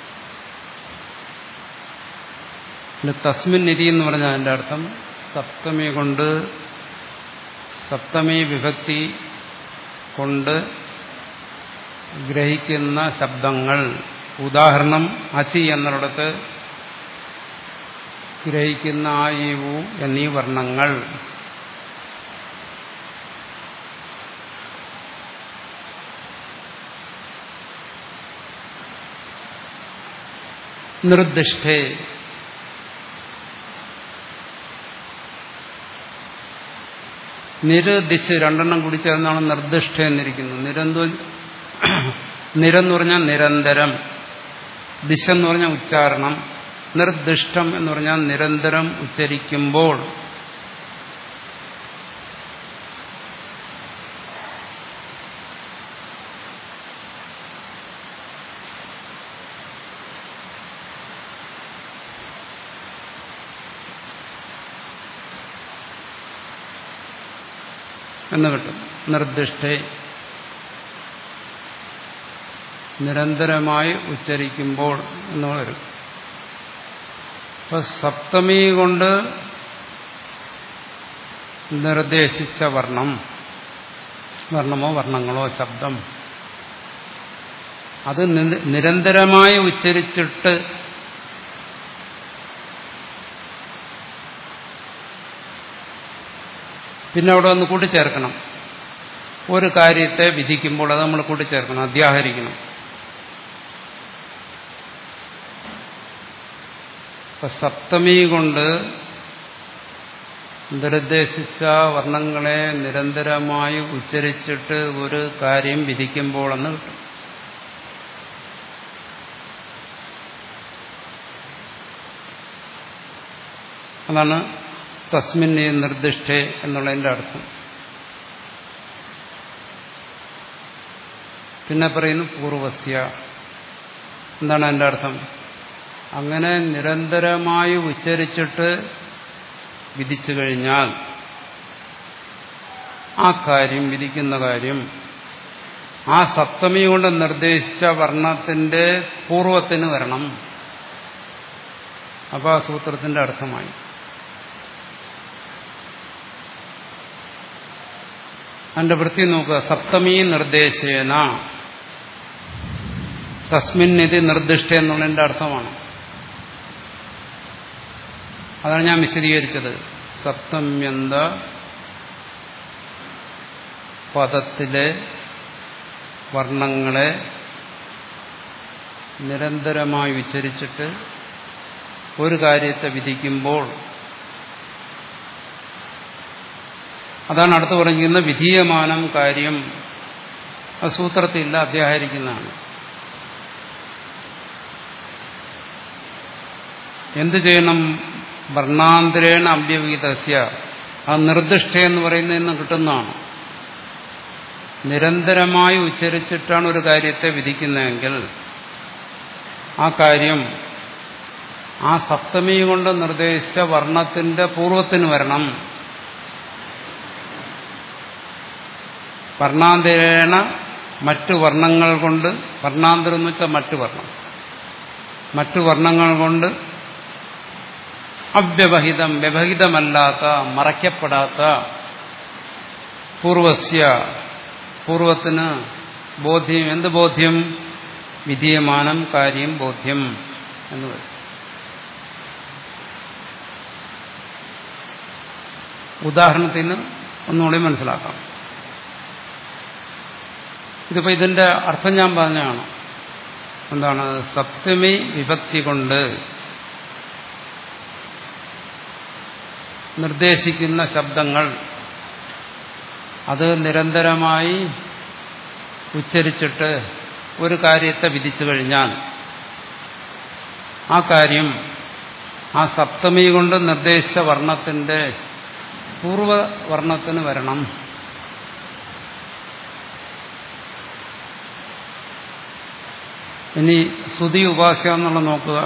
തസ്മിൻ നിധി എന്ന് പറഞ്ഞാൽ അതിൻ്റെ അർത്ഥം സപ്തമി കൊണ്ട് സപ്തമി വിഭക്തി കൊണ്ട് ഗ്രഹിക്കുന്ന ശബ്ദങ്ങൾ ഉദാഹരണം അസി എന്നിടത്ത് ഗ്രഹിക്കുന്ന ആ ഈ ഊ എന്നീ വർണ്ണങ്ങൾ നിർദ്ദിഷ്ടേ നിരദിശ് രണ്ടെണ്ണം കൂടി ചേർന്നാണ് നിർദ്ദിഷ്ട എന്നിരിക്കുന്നത് നിരന്തു നിരെന്ന് പറഞ്ഞാൽ നിരന്തരം ദിശ എന്ന് പറഞ്ഞാൽ ഉച്ചാരണം നിർദ്ദിഷ്ടം എന്ന് പറഞ്ഞാൽ നിരന്തരം ഉച്ചരിക്കുമ്പോൾ എന്ന് കിട്ടും നിർദ്ദിഷ്ടേ നിരന്തരമായി ഉച്ചരിക്കുമ്പോൾ എന്ന് വരും അപ്പൊ സപ്തമി കൊണ്ട് നിർദ്ദേശിച്ച വർണ്ണം വർണ്ണമോ വർണ്ണങ്ങളോ ശബ്ദം അത് നിരന്തരമായി ഉച്ചരിച്ചിട്ട് പിന്നെ അവിടെ ഒന്ന് കൂട്ടിച്ചേർക്കണം ഒരു കാര്യത്തെ വിധിക്കുമ്പോൾ അത് നമ്മൾ കൂട്ടിച്ചേർക്കണം അധ്യാഹരിക്കണം അപ്പൊ സപ്തമി കൊണ്ട് നിർദ്ദേശിച്ച വർണ്ണങ്ങളെ നിരന്തരമായി ഉച്ചരിച്ചിട്ട് ഒരു കാര്യം വിധിക്കുമ്പോഴെന്ന് കിട്ടും അതാണ് തസ്മിന്നെ നിർദ്ദിഷ്ടേ എന്നുള്ളതിന്റെ അർത്ഥം പിന്നെ പറയുന്നു പൂർവസ്യ എന്താണ് അതിന്റെ അർത്ഥം അങ്ങനെ നിരന്തരമായി ഉച്ചരിച്ചിട്ട് വിധിച്ചു കഴിഞ്ഞാൽ ആ കാര്യം വിധിക്കുന്ന കാര്യം ആ സപ്തമി കൊണ്ട് നിർദ്ദേശിച്ച വർണ്ണത്തിന്റെ പൂർവത്തിന് വരണം അപ്പൊ ആ സൂത്രത്തിന്റെ അർത്ഥമായി അതിന്റെ വൃത്തി നോക്കുക സപ്തമി നിർദ്ദേശേന തസ്മിന്നിതി നിർദ്ദിഷ്ട എന്നുള്ളതിന്റെ അർത്ഥമാണ് അതാണ് ഞാൻ വിശദീകരിച്ചത് സപ്തമ്യന്ത പദത്തിലെ വർണ്ണങ്ങളെ നിരന്തരമായി വിചരിച്ചിട്ട് ഒരു കാര്യത്തെ വിധിക്കുമ്പോൾ അതാണ് അടുത്ത് പറഞ്ഞിരിക്കുന്ന വിധീയമാനം കാര്യം ആ സൂത്രത്തില്ല അധ്യാഹരിക്കുന്നതാണ് എന്തു ചെയ്യണം വർണ്ണാന്തരേണ അവ്യവിഹിതസ്യ ആ നിർദ്ദിഷ്ട എന്ന് പറയുന്നതിൽ നിന്ന് കിട്ടുന്നതാണ് നിരന്തരമായി ഉച്ചരിച്ചിട്ടാണ് ഒരു കാര്യത്തെ വിധിക്കുന്നതെങ്കിൽ ആ കാര്യം ആ സപ്തമി കൊണ്ട് നിർദ്ദേശിച്ച വർണ്ണത്തിന്റെ പൂർവത്തിന് വരണം വർണ്ണാന്തരേണ മറ്റു വർണ്ണങ്ങൾ കൊണ്ട് വർണ്ണാന്തരം എന്ന് വെച്ചാൽ മറ്റു വർണ്ണം മറ്റു വർണ്ണങ്ങൾ കൊണ്ട് അവ്യവഹിതം വ്യവഹിതമല്ലാത്ത മറയ്ക്കപ്പെടാത്ത പൂർവസ്യ പൂർവത്തിന് ബോധ്യം എന്ത് ബോധ്യം വിധീയമാനം കാര്യം ബോധ്യം എന്ന് പറയും ഉദാഹരണത്തിന് ഒന്നുകൂടി മനസ്സിലാക്കാം ഇതിപ്പോ ഇതിന്റെ അർത്ഥം ഞാൻ പറഞ്ഞതാണ് എന്താണ് സപ്തമി വിഭക്തി കൊണ്ട് നിർദ്ദേശിക്കുന്ന ശബ്ദങ്ങൾ അത് നിരന്തരമായി ഉച്ചരിച്ചിട്ട് ഒരു കാര്യത്തെ വിധിച്ചു കഴിഞ്ഞാൽ ആ കാര്യം ആ സപ്തമി കൊണ്ട് നിർദ്ദേശിച്ച വർണ്ണത്തിന്റെ പൂർവവർണ്ണത്തിന് വരണം ഇനി ശ്രുതി ഉപാസ്യ എന്നുള്ള നോക്കുക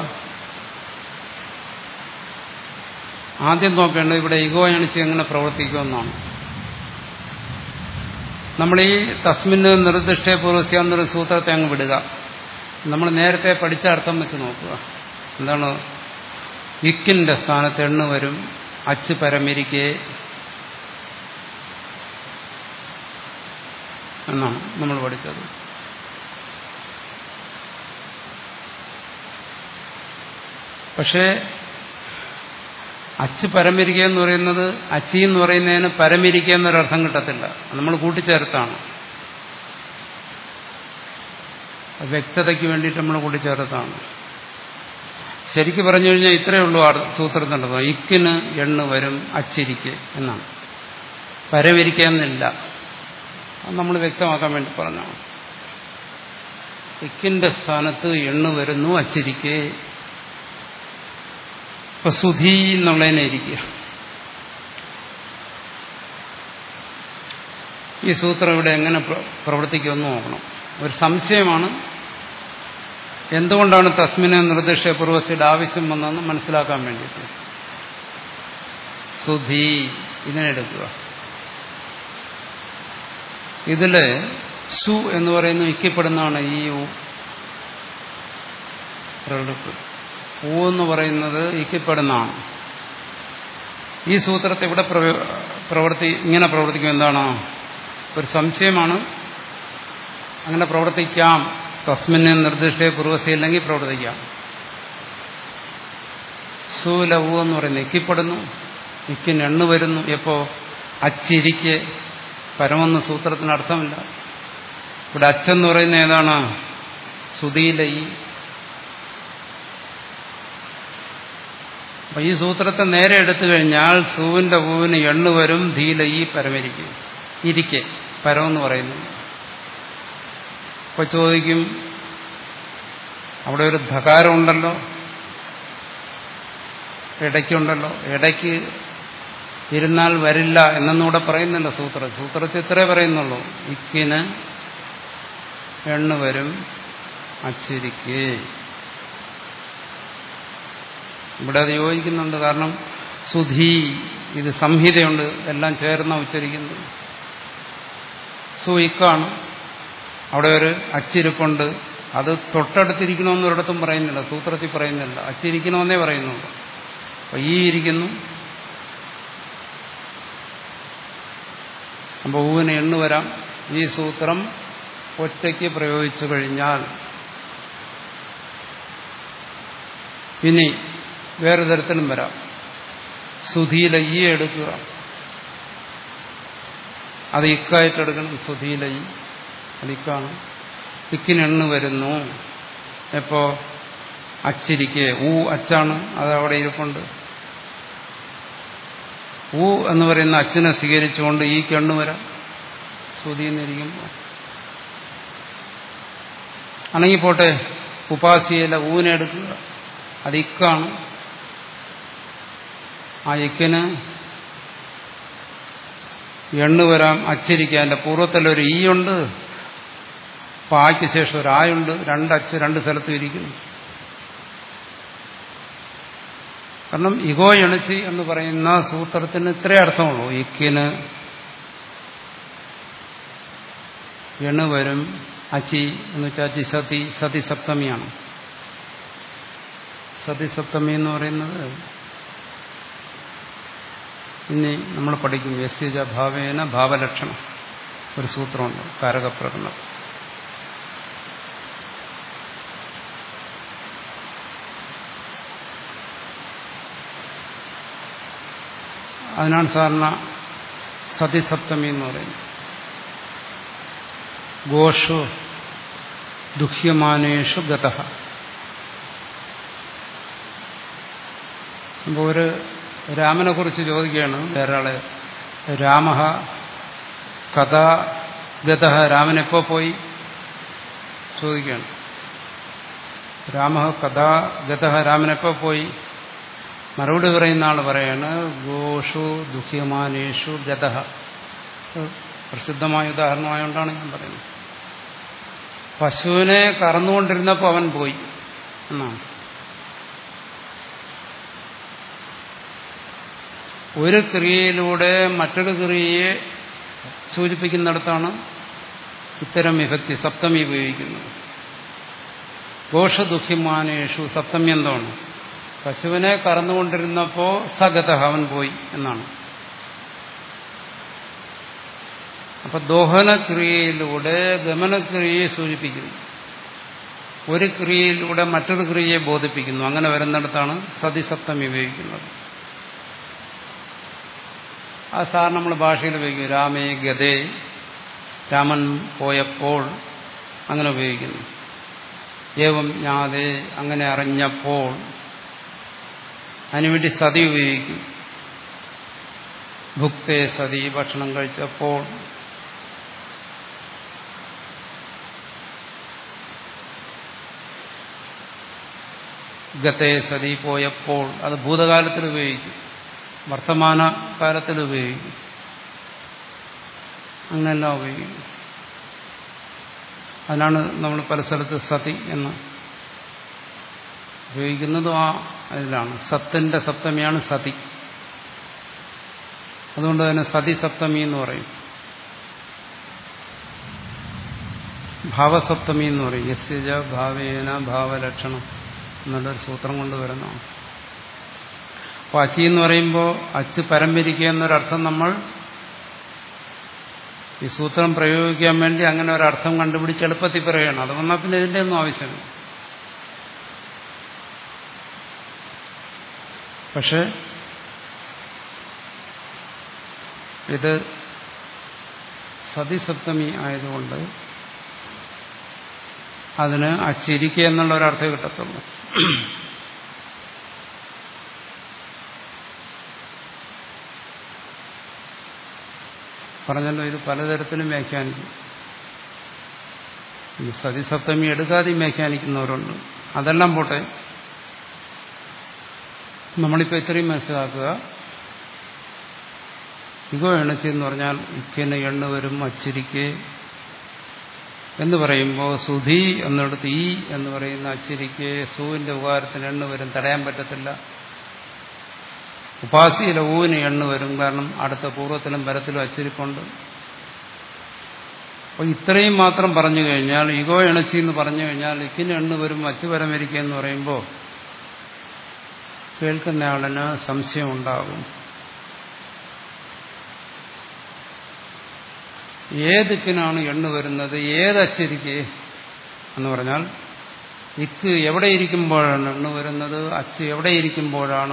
ആദ്യം നോക്കേണ്ടത് ഇവിടെ ഇഗോ എണിച്ച് എങ്ങനെ പ്രവർത്തിക്കുമെന്നാണ് നമ്മൾ ഈ തസ്മിന് നിർദ്ദിഷ്ട പൂർവസ്യ എന്നൊരു സൂത്രത്തെ അങ്ങ് വിടുക നമ്മൾ നേരത്തെ പഠിച്ച അർത്ഥം വെച്ച് നോക്കുക എന്താണ് ഇക്കിന്റെ സ്ഥാനത്ത് എണ്ണ വരും അച്ച് പരമിരിക്കെ എന്നാണ് നമ്മൾ പഠിച്ചത് പക്ഷേ അച്ച് പരമിരിക്കുക എന്ന് പറയുന്നത് അച്ചി എന്ന് പറയുന്നതിന് പരമിരിക്കുക എന്നൊരർത്ഥം കിട്ടത്തില്ല നമ്മൾ കൂട്ടിച്ചേർത്താണ് വ്യക്തതയ്ക്ക് വേണ്ടിയിട്ട് നമ്മൾ കൂട്ടിച്ചേർത്താണ് ശരിക്കും പറഞ്ഞു കഴിഞ്ഞാൽ ഇത്രയേ ഉള്ളൂ സൂത്രത്തിൻ്റെ ഇക്കിന് എണ്ണ് വരും അച്ചിരിക്ക് എന്നാണ് പരമിരിക്കുന്നില്ല അത് നമ്മൾ വ്യക്തമാക്കാൻ വേണ്ടി പറഞ്ഞാണ് ഇക്കിന്റെ സ്ഥാനത്ത് എണ്ണ് വരുന്നു അച്ചിരിക്ക് ഇപ്പൊ സുധി എന്നുള്ളതിനെ ഇരിക്കുക ഈ സൂത്രം ഇവിടെ എങ്ങനെ പ്രവർത്തിക്കുമെന്ന് നോക്കണം ഒരു സംശയമാണ് എന്തുകൊണ്ടാണ് തസ്മിനെ നിർദ്ദേശ പൂർവസ്ഥയുടെ ആവശ്യം വന്നതെന്ന് മനസ്സിലാക്കാൻ വേണ്ടിയിട്ട് സുധി ഇതിനെടുക്കുക ഇതില് സു എന്ന് പറയുന്ന ഇക്കപ്പെടുന്നതാണ് ഈ ഊ എന്ന് പറയുന്നത് ഇക്കപ്പെടുന്നതാണ് ഈ സൂത്രത്തെ ഇവിടെ പ്രവർത്തി ഇങ്ങനെ പ്രവർത്തിക്കും എന്താണ് ഒരു സംശയമാണ് അങ്ങനെ പ്രവർത്തിക്കാം തസ്മിനെ നിർദ്ദിഷ്ട പൂർവസ്ഥയില്ലെങ്കിൽ പ്രവർത്തിക്കാം സൂലവു എന്ന് പറയുന്നത് ഇക്കിപ്പെടുന്നു ഇക്കിന് എണ്ണു വരുന്നു എപ്പോ അച്ചിരിക്ക് പരമെന്ന് സൂത്രത്തിന് അർത്ഥമില്ല ഇവിടെ അച്ഛന്ന് പറയുന്ന ഏതാണ് സുതിയിലെ ഈ അപ്പൊ ഈ സൂത്രത്തെ നേരെ എടുത്തു കഴിഞ്ഞാൽ സൂവിന്റെ പൂവിന് എണ്ണു വരും ധീല ഈ പരമരിക്കും ഇരിക്കെ പരമെന്ന് പറയുന്നു അപ്പൊ ചോദിക്കും അവിടെ ഒരു ധകാരം ഉണ്ടല്ലോ ഇടയ്ക്കുണ്ടല്ലോ ഇടയ്ക്ക് ഇരുന്നാൽ വരില്ല എന്നൊന്നുകൂടെ പറയുന്നില്ല സൂത്രം സൂത്രത്തിൽ ഇത്രേ പറയുന്നുള്ളൂ ഇക്കിന് എണ്ണ വരും അച്ചിരിക്കേ ഇവിടെ അത് യോജിക്കുന്നുണ്ട് കാരണം സുധി ഇത് സംഹിതയുണ്ട് എല്ലാം ചേർന്ന ഉച്ചരിക്കുന്നത് സുയിക്കാണ് അവിടെ ഒരു അച്ചിരിപ്പുണ്ട് അത് തൊട്ടടുത്തിരിക്കണമെന്ന് ഒരിടത്തും പറയുന്നില്ല സൂത്രത്തിൽ പറയുന്നില്ല അച്ചിരിക്കണമെന്നേ പറയുന്നുള്ളൂ അപ്പൊ ഈ ഇരിക്കുന്നു അപ്പോൾ ഊവിന് എണ്ണു വരാം ഈ സൂത്രം ഒറ്റയ്ക്ക് പ്രയോഗിച്ചു കഴിഞ്ഞാൽ ഇനി വേറെ തരത്തിലും വരാം സുധീല ഈ എടുക്കുക അത് ഇക്കായിട്ടെടുക്കണം സുധീല ഈ അത് ഇക്കാണ് ഇക്കിനെണ്ണ് വരുന്നു എപ്പോ അച്ചിരിക്കെ ഊ അച്ചാണ് അത് അവിടെ ഇരിപ്പുണ്ട് ഊ എന്ന് പറയുന്ന അച്ഛനെ സ്വീകരിച്ചുകൊണ്ട് ഈ കണ്ണു വരാം ശ്രുതിന്നിരിക്കുമ്പോൾ ആണെങ്കിൽ പോട്ടെ ഉപാസിയല്ല ഊനെ എടുക്കുക അത് ഇക്കാണ് ആ ഇക്കിന് എണ്ണു വരാം അച്ചിരിക്കുക അതിന്റെ പൂർവ്വത്തിലൊരു ഈ ഉണ്ട് പായ്ക്ക് ശേഷം ഒരു ആയുണ്ട് രണ്ട് അച്ച് രണ്ട് സ്ഥലത്തും ഇരിക്കുന്നു കാരണം ഇഗോ എണിച്ചി എന്ന് പറയുന്ന സൂത്രത്തിന് ഇത്രേ അർത്ഥമുള്ളൂ ഇക്കിന് എണ് വരും അച്ചി എന്ന് വെച്ചാൽ അച്ചി സതി സതി സപ്തമിയാണ് സതി സപ്തമി എന്ന് പറയുന്നത് ഇനി നമ്മൾ പഠിക്കും യസ്യജ ഭാവേന ഭാവലക്ഷണം ഒരു സൂത്രമുണ്ട് കാരകപ്രകടനം അതിനാണ് സാധാരണ സതിസപ്തമി എന്ന് പറയുന്നത് ഗോഷു ദുഃഖ്യമാനേഷു ഗത അപ്പോൾ ഒരു രാമനെ കുറിച്ച് ചോദിക്കുകയാണ് വേറൊരാളെ രാമ കഥ ഗത രാമൻ എപ്പോ പോയി ചോദിക്കുകയാണ് രാമ കഥ ഗത രാമൻ എപ്പോ പോയി മറുപടി പറയുന്ന ആൾ പറയാണ് ഗോഷു ദുഃഖ്യമാനേഷു ഗത പ്രസിദ്ധമായ ഉദാഹരണമായോണ്ടാണ് ഞാൻ പറയുന്നത് പശുവിനെ കറന്നുകൊണ്ടിരുന്നപ്പോൾ അവൻ പോയി എന്നാണ് ഒരു ക്രിയയിലൂടെ മറ്റൊരു ക്രിയയെ സൂചിപ്പിക്കുന്നിടത്താണ് ഇത്തരം വിഭക്തി സപ്തമി ഉപയോഗിക്കുന്നത് ഘോഷദുഃഖിമാനേഷു സപ്തമി എന്താണ് പശുവിനെ കറന്നുകൊണ്ടിരുന്നപ്പോ സഗത അവൻ പോയി എന്നാണ് അപ്പൊ ദോഹനക്രിയയിലൂടെ ഗമനക്രിയയെ സൂചിപ്പിക്കുന്നു ഒരു ക്രിയയിലൂടെ മറ്റൊരു ക്രിയയെ ബോധിപ്പിക്കുന്നു അങ്ങനെ വരുന്നിടത്താണ് സതിസപ്തമി ഉപയോഗിക്കുന്നത് ആ സാർ നമ്മൾ ഭാഷയിൽ ഉപയോഗിക്കും രാമേ ഗതേ രാമൻ പോയപ്പോൾ അങ്ങനെ ഉപയോഗിക്കുന്നു ഏവം ജ്ഞാതേ അങ്ങനെ അറിഞ്ഞപ്പോൾ അതിനുവേണ്ടി സതി ഉപയോഗിക്കും ഭുക്തേ സതി ഭക്ഷണം കഴിച്ചപ്പോൾ ഗതേ സതി പോയപ്പോൾ അത് ഭൂതകാലത്തിൽ ഉപയോഗിക്കും വർത്തമാന കാലത്തിൽ ഉപയോഗിക്കും അങ്ങനെല്ലാം ഉപയോഗിക്കും അതിനാണ് നമ്മൾ പല സ്ഥലത്ത് സതി എന്ന് ഉപയോഗിക്കുന്നതും ആ അതിലാണ് സത്തിന്റെ സപ്തമിയാണ് സതി അതുകൊണ്ട് തന്നെ സതി സപ്തമി എന്ന് പറയും ഭാവസപ്തമി എന്ന് പറയും യസ്യജ ഭാവേന ഭാവലക്ഷണം എന്നുള്ളൊരു സൂത്രം കൊണ്ടുവരുന്നതാണ് അപ്പോൾ അച്ചി എന്ന് പറയുമ്പോൾ അച്ച് പരമ്പരിക്കുക എന്നൊരർത്ഥം നമ്മൾ ഈ സൂത്രം പ്രയോഗിക്കാൻ വേണ്ടി അങ്ങനെ ഒരർത്ഥം കണ്ടുപിടിച്ച് എളുപ്പത്തിൽ പറയുകയാണ് അത് വന്നാൽ പിന്നെ ഇതിൻ്റെ ഒന്നും ആവശ്യമില്ല പക്ഷെ ഇത് സതിസപ്തമി ആയതുകൊണ്ട് അതിന് അച്ചിരിക്കുക എന്നുള്ള ഒരർത്ഥം കിട്ടത്തുള്ളൂ പറഞ്ഞല്ലോ ഇത് പലതരത്തിലും വ്യാഖ്യാനിക്കും ഈ സതിസപ്തമി എടുക്കാതെയും വ്യാഖ്യാനിക്കുന്നവരുണ്ട് അതെല്ലാം പോട്ടെ നമ്മളിപ്പോൾ ഇത്രയും മനസ്സിലാക്കുക ഇഗോ എണച്ചി എന്ന് പറഞ്ഞാൽ ഇക്കിന് എണ്ണ വരും അച്ചിരിക്ക് എന്ന് പറയുമ്പോൾ സുധി എന്നിടത്ത് ഈ എന്ന് പറയുന്ന അച്ചിരിക്ക് സൂവിന്റെ ഉപകാരത്തിന് എണ്ണ വരും തടയാൻ പറ്റത്തില്ല ഉപാസിയിലെ ഊവിന് എണ്ണ വരും കാരണം അടുത്ത പൂർവ്വത്തിലും പരത്തിലും അച്ചിരിപ്പുണ്ട് അപ്പോൾ ഇത്രയും മാത്രം പറഞ്ഞു കഴിഞ്ഞാൽ ഇഗോ എണച്ചി എന്ന് പറഞ്ഞു കഴിഞ്ഞാൽ ഇക്കിന് എണ്ണ വരും അച്ചു വരമിരിക്കുക എന്ന് പറയുമ്പോൾ കേൾക്കുന്നയാളിന് സംശയം ഉണ്ടാകും ഏതിക്കിനാണ് എണ്ണ വരുന്നത് ഏതച്ചിരിക്ക് എന്ന് പറഞ്ഞാൽ ഇക്ക് എവിടെ ഇരിക്കുമ്പോഴാണ് എണ്ണ വരുന്നത് അച്ച് എവിടെ ഇരിക്കുമ്പോഴാണ്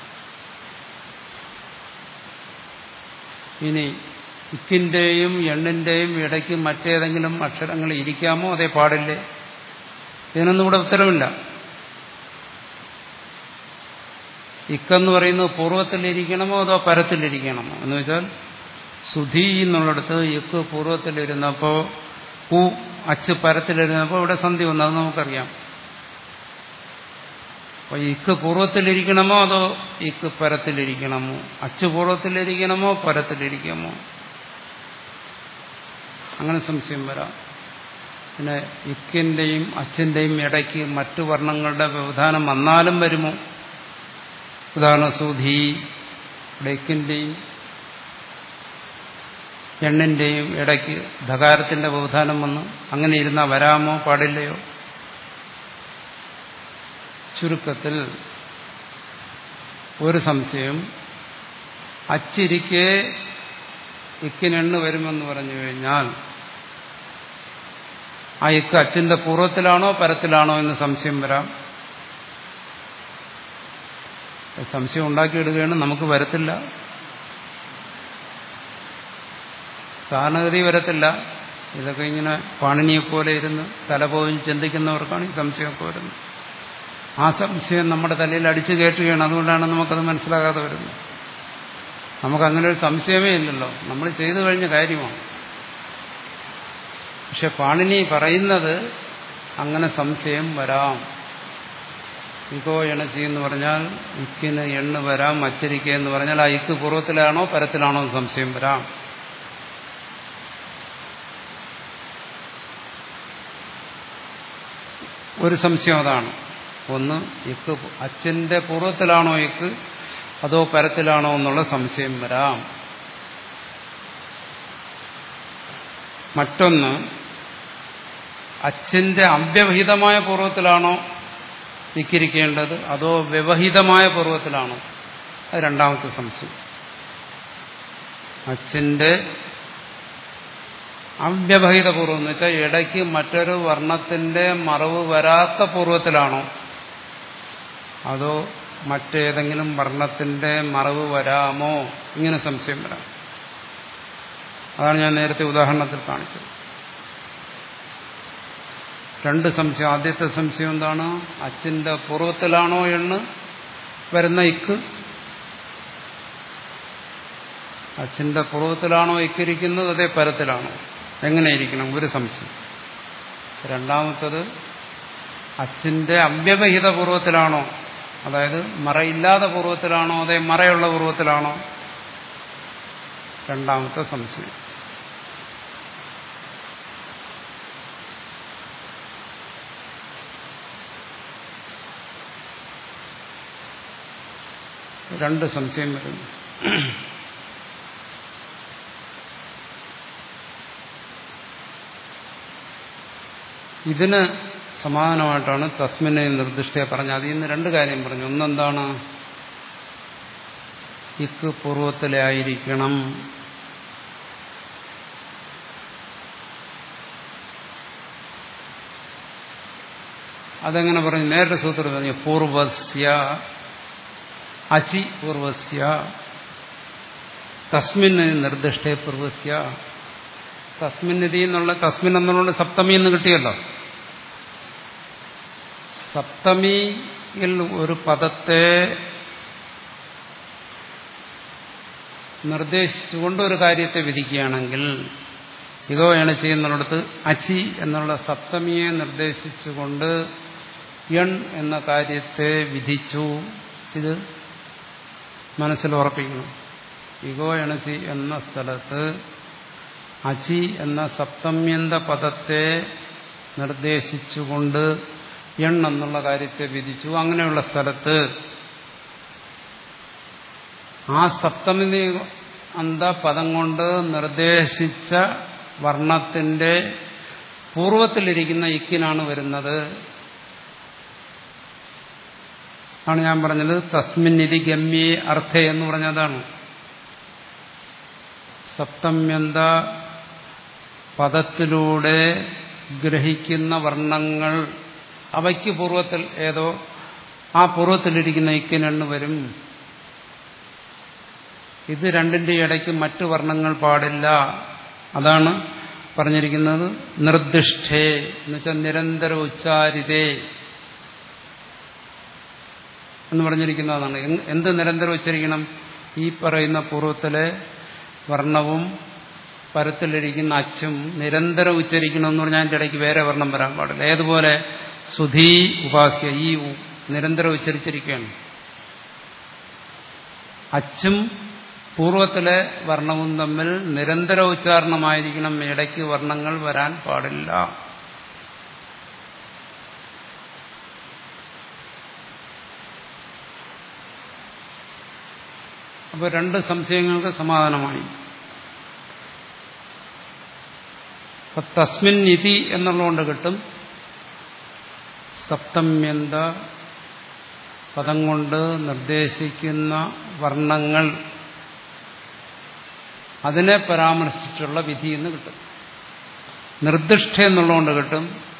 ഇനി ഇക്കിന്റെയും എണ്ണിന്റെയും ഇടയ്ക്ക് മറ്റേതെങ്കിലും അക്ഷരങ്ങൾ ഇരിക്കാമോ അതേ പാടില്ലേ ഇതിനൊന്നും ഇവിടെ ഉത്തരവില്ല ഇക്കെന്ന് പറയുന്നത് പൂർവ്വത്തിലിരിക്കണമോ അതോ പരത്തിലിരിക്കണമോ എന്ന് വെച്ചാൽ സുധി എന്നുള്ളിടത്ത് ഇക്ക് പൂർവ്വത്തിലിരുന്നപ്പോൾ പൂ അച്ച് പരത്തിലിരുന്നപ്പോൾ ഇവിടെ സന്ധി വന്നു അത് നമുക്കറിയാം അപ്പൊ ഇക്ക് പൂർവ്വത്തിലിരിക്കണമോ അതോ ഇക്ക് പരത്തിലിരിക്കണമോ അച്ച് പൂർവ്വത്തിലിരിക്കണമോ പരത്തിലിരിക്കണമോ അങ്ങനെ സംശയം വരാം പിന്നെ ഇക്കിന്റെയും അച്ഛന്റെയും ഇടയ്ക്ക് മറ്റു വർണ്ണങ്ങളുടെ വ്യവധാനം വന്നാലും വരുമോ ഉദാഹരണം സുധി ഇവിടെ ഇക്കിന്റെയും എണ്ണിന്റെയും ഇടയ്ക്ക് ധകാരത്തിന്റെ വ്യവധാനം വന്ന് അങ്ങനെ ഇരുന്നാൽ വരാമോ പാടില്ലയോ ചുരുക്കത്തിൽ ഒരു സംശയം അച്ചിരിക്കെ ഇക്കിനെണ്ണ് വരുമെന്ന് പറഞ്ഞു കഴിഞ്ഞാൽ ആ ഇക്ക് അച്ഛന്റെ പൂർവ്വത്തിലാണോ പരത്തിലാണോ എന്ന് സംശയം വരാം സംശയം ഉണ്ടാക്കിയിടുകയാണ് നമുക്ക് വരത്തില്ല സാധാരണഗതി വരത്തില്ല ഇതൊക്കെ ഇങ്ങനെ പാണിനിയെപ്പോലെ ഇരുന്ന് തലപോയും ചിന്തിക്കുന്നവർക്കാണ് ഈ സംശയമൊക്കെ വരുന്നത് ആ സംശയം നമ്മുടെ തലയിൽ അടിച്ചു കയറ്റുകയാണ് അതുകൊണ്ടാണ് നമുക്കത് മനസ്സിലാകാതെ വരുന്നത് നമുക്കങ്ങനെ ഒരു സംശയമേ ഇല്ലല്ലോ നമ്മൾ ചെയ്തു കഴിഞ്ഞ കാര്യമാണ് പക്ഷെ പാണിനി പറയുന്നത് അങ്ങനെ സംശയം വരാം ഇക്കോ എണച്ചി എന്ന് പറഞ്ഞാൽ ഇക്കിന് എണ്ണ് വരാം അച്ചരിക്ക എന്ന് പറഞ്ഞാൽ ആ ഇക്ക് പൂർവ്വത്തിലാണോ പരത്തിലാണോ എന്ന് സംശയം വരാം ഒരു സംശയം അതാണ് ഒന്ന് ഇക്ക് അച്ഛന്റെ പൂർവ്വത്തിലാണോ ഇക്ക് അതോ പരത്തിലാണോ എന്നുള്ള സംശയം വരാം മറ്റൊന്ന് അച്ഛന്റെ അവ്യവഹിതമായ പൂർവ്വത്തിലാണോ ഇക്കിരിക്കേണ്ടത് അതോ വ്യവഹിതമായ പൂർവ്വത്തിലാണോ അത് രണ്ടാമത്തെ സംശയം അച്ഛന്റെ അവ്യവഹിത പൂർവ്വം എന്ന് വെച്ചാൽ ഇടയ്ക്ക് മറ്റൊരു വർണ്ണത്തിന്റെ മറവ് വരാത്ത പൂർവ്വത്തിലാണോ അതോ മറ്റേതെങ്കിലും വർണ്ണത്തിന്റെ മറവ് വരാമോ ഇങ്ങനെ സംശയം വരാം അതാണ് ഞാൻ നേരത്തെ ഉദാഹരണത്തിൽ കാണിച്ചത് രണ്ട് സംശയം ആദ്യത്തെ സംശയം എന്താണ് അച്ഛന്റെ പൂർവ്വത്തിലാണോ എന്ന് വരുന്ന ഇക്ക് അച്ഛന്റെ പൂർവ്വത്തിലാണോ ഇക്കിരിക്കുന്നത് അതേ പരത്തിലാണോ എങ്ങനെ ഇരിക്കണം ഒരു സംശയം രണ്ടാമത്തത് അച്ഛന്റെ അവ്യവഹിത പൂർവ്വത്തിലാണോ അതായത് മറയില്ലാത്ത പൂർവ്വത്തിലാണോ അതേ മറയുള്ള പൂർവ്വത്തിലാണോ രണ്ടാമത്തെ സംശയം രണ്ട് സംശയം വരുന്നു ഇതിന് സമാധാനമായിട്ടാണ് തസ്മിനെ നിർദ്ദിഷ്ടയെ പറഞ്ഞത് അതിൽ നിന്ന് രണ്ട് കാര്യം പറഞ്ഞു ഒന്നെന്താണ് ഇക്ക് പൂർവത്തിലായിരിക്കണം അതെങ്ങനെ പറഞ്ഞു നേരത്തെ സൂത്രം പറഞ്ഞു പൂർവസ്യ അചി പൂർവസ്യ തസ്മിന് നിർദ്ദിഷ്ടേ പൂർവസ്യ തസ്മിന്നിധി എന്നുള്ള തസ്മിൻ എന്നുള്ള സപ്തമി എന്ന് കിട്ടിയല്ലോ സപ്തമിയിൽ ഒരു പദത്തെ നിർദ്ദേശിച്ചുകൊണ്ട് ഒരു കാര്യത്തെ വിധിക്കുകയാണെങ്കിൽ ഇഗോയാണ് ചെയ്യുന്നിടത്ത് അച്ചി എന്നുള്ള സപ്തമിയെ നിർദ്ദേശിച്ചുകൊണ്ട് എൺ എന്ന കാര്യത്തെ വിധിച്ചു ഇത് മനസ്സിൽ ഉറപ്പിക്കണം ഇഗോ എണച്ചി എന്ന സ്ഥലത്ത് അചി എന്ന സപ്തമ്യന്ത പദത്തെ നിർദ്ദേശിച്ചുകൊണ്ട് എൺ എന്നുള്ള കാര്യത്തെ വിധിച്ചു അങ്ങനെയുള്ള സ്ഥലത്ത് ആ സപ്തമി അന്ത പദം കൊണ്ട് നിർദ്ദേശിച്ച വർണ്ണത്തിന്റെ പൂർവത്തിലിരിക്കുന്ന ഇക്കിനാണ് വരുന്നത് ആണ് ഞാൻ പറഞ്ഞത് തസ്മിന്നിതി ഗമ്യേ അർത്ഥ എന്ന് പറഞ്ഞതാണ് സപ്തമ്യന്ത പദത്തിലൂടെ ഗ്രഹിക്കുന്ന വർണ്ണങ്ങൾ അവയ്ക്ക് പൂർവത്തിൽ ഏതോ ആ പൂർവത്തിലിരിക്കുന്ന ഇക്കിനെണ്ണ് വരും ഇത് രണ്ടിന്റെ ഇടയ്ക്ക് മറ്റു വർണ്ണങ്ങൾ പാടില്ല അതാണ് പറഞ്ഞിരിക്കുന്നത് നിർദ്ദിഷ്ടേ എന്നുവെച്ചാൽ നിരന്തര ഉച്ചാരിതേ എന്ന് പറഞ്ഞിരിക്കുന്നതാണ് എന്ത് നിരന്തരം ഉച്ചരിക്കണം ഈ പറയുന്ന പൂർവ്വത്തിലെ വർണ്ണവും പരത്തിലിരിക്കുന്ന അച്ചും നിരന്തരം ഉച്ചരിക്കണം എന്ന് പറഞ്ഞാൽ അതിൻ്റെ ഇടയ്ക്ക് വേറെ വർണ്ണം വരാൻ പാടില്ല ഏതുപോലെ സുധീ ഉപാസ്യ ഈ നിരന്തരം ഉച്ചരിച്ചിരിക്കുകയാണ് അച്ചും പൂർവത്തിലെ വർണ്ണവും തമ്മിൽ നിരന്തര ഉച്ചാരണമായിരിക്കണം ഇടയ്ക്ക് വർണ്ണങ്ങൾ വരാൻ പാടില്ല അപ്പോൾ രണ്ട് സംശയങ്ങൾക്ക് സമാധാനമായി അപ്പൊ തസ്മിൻ ഇതി എന്നുള്ളതുകൊണ്ട് കിട്ടും സപ്തമ്യന്ത പദം കൊണ്ട് നിർദ്ദേശിക്കുന്ന വർണ്ണങ്ങൾ അതിനെ പരാമർശിച്ചിട്ടുള്ള വിധി എന്ന് കിട്ടും നിർദ്ദിഷ്ട എന്നുള്ളതുകൊണ്ട് കിട്ടും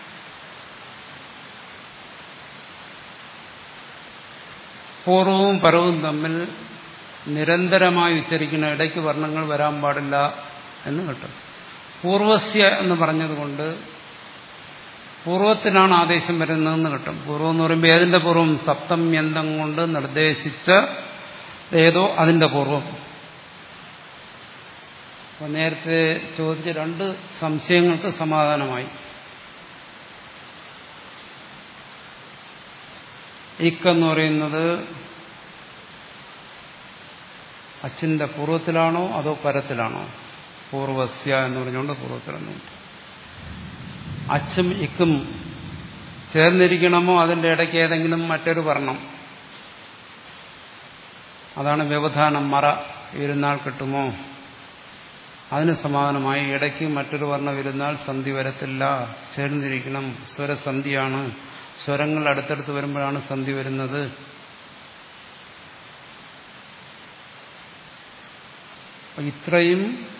പൂർവവും പരവും തമ്മിൽ നിരന്തരമായി ഉച്ചരിക്കുന്ന ഇടയ്ക്ക് വർണ്ണങ്ങൾ വരാൻ പാടില്ല എന്ന് കിട്ടും പൂർവസ്യ എന്ന് പറഞ്ഞതുകൊണ്ട് പൂർവത്തിനാണ് ആദേശം വരുന്നതെന്ന് കിട്ടും പൂർവം എന്ന് പറയുമ്പോൾ ഏതിന്റെ പൂർവം സപ്തം യന്തം കൊണ്ട് നിർദ്ദേശിച്ച ഏതോ അതിന്റെ പൂർവം അപ്പൊ നേരത്തെ ചോദിച്ച രണ്ട് സംശയങ്ങൾക്ക് സമാധാനമായി ഇക്കെന്ന് പറയുന്നത് അച്ഛന്റെ പൂർവ്വത്തിലാണോ അതോ പരത്തിലാണോ പൂർവസ്യ എന്ന് പറഞ്ഞുകൊണ്ട് പൂർവ്വത്തിലെന്ന് അച്ഛും ഇക്കും ചേർന്നിരിക്കണമോ അതിന്റെ ഇടയ്ക്ക് ഏതെങ്കിലും മറ്റൊരു വർണ്ണം അതാണ് വ്യവധാനം മറ ഇരുന്നാൾ കിട്ടുമോ അതിന് സമാധാനമായി ഇടയ്ക്ക് മറ്റൊരു വർണ്ണം ഇരുന്നാൽ സന്ധി വരത്തില്ല ചേർന്നിരിക്കണം സ്വരസന്ധിയാണ് സ്വരങ്ങൾ അടുത്തടുത്ത് വരുമ്പോഴാണ് സന്ധി വരുന്നത് ഇത്രയും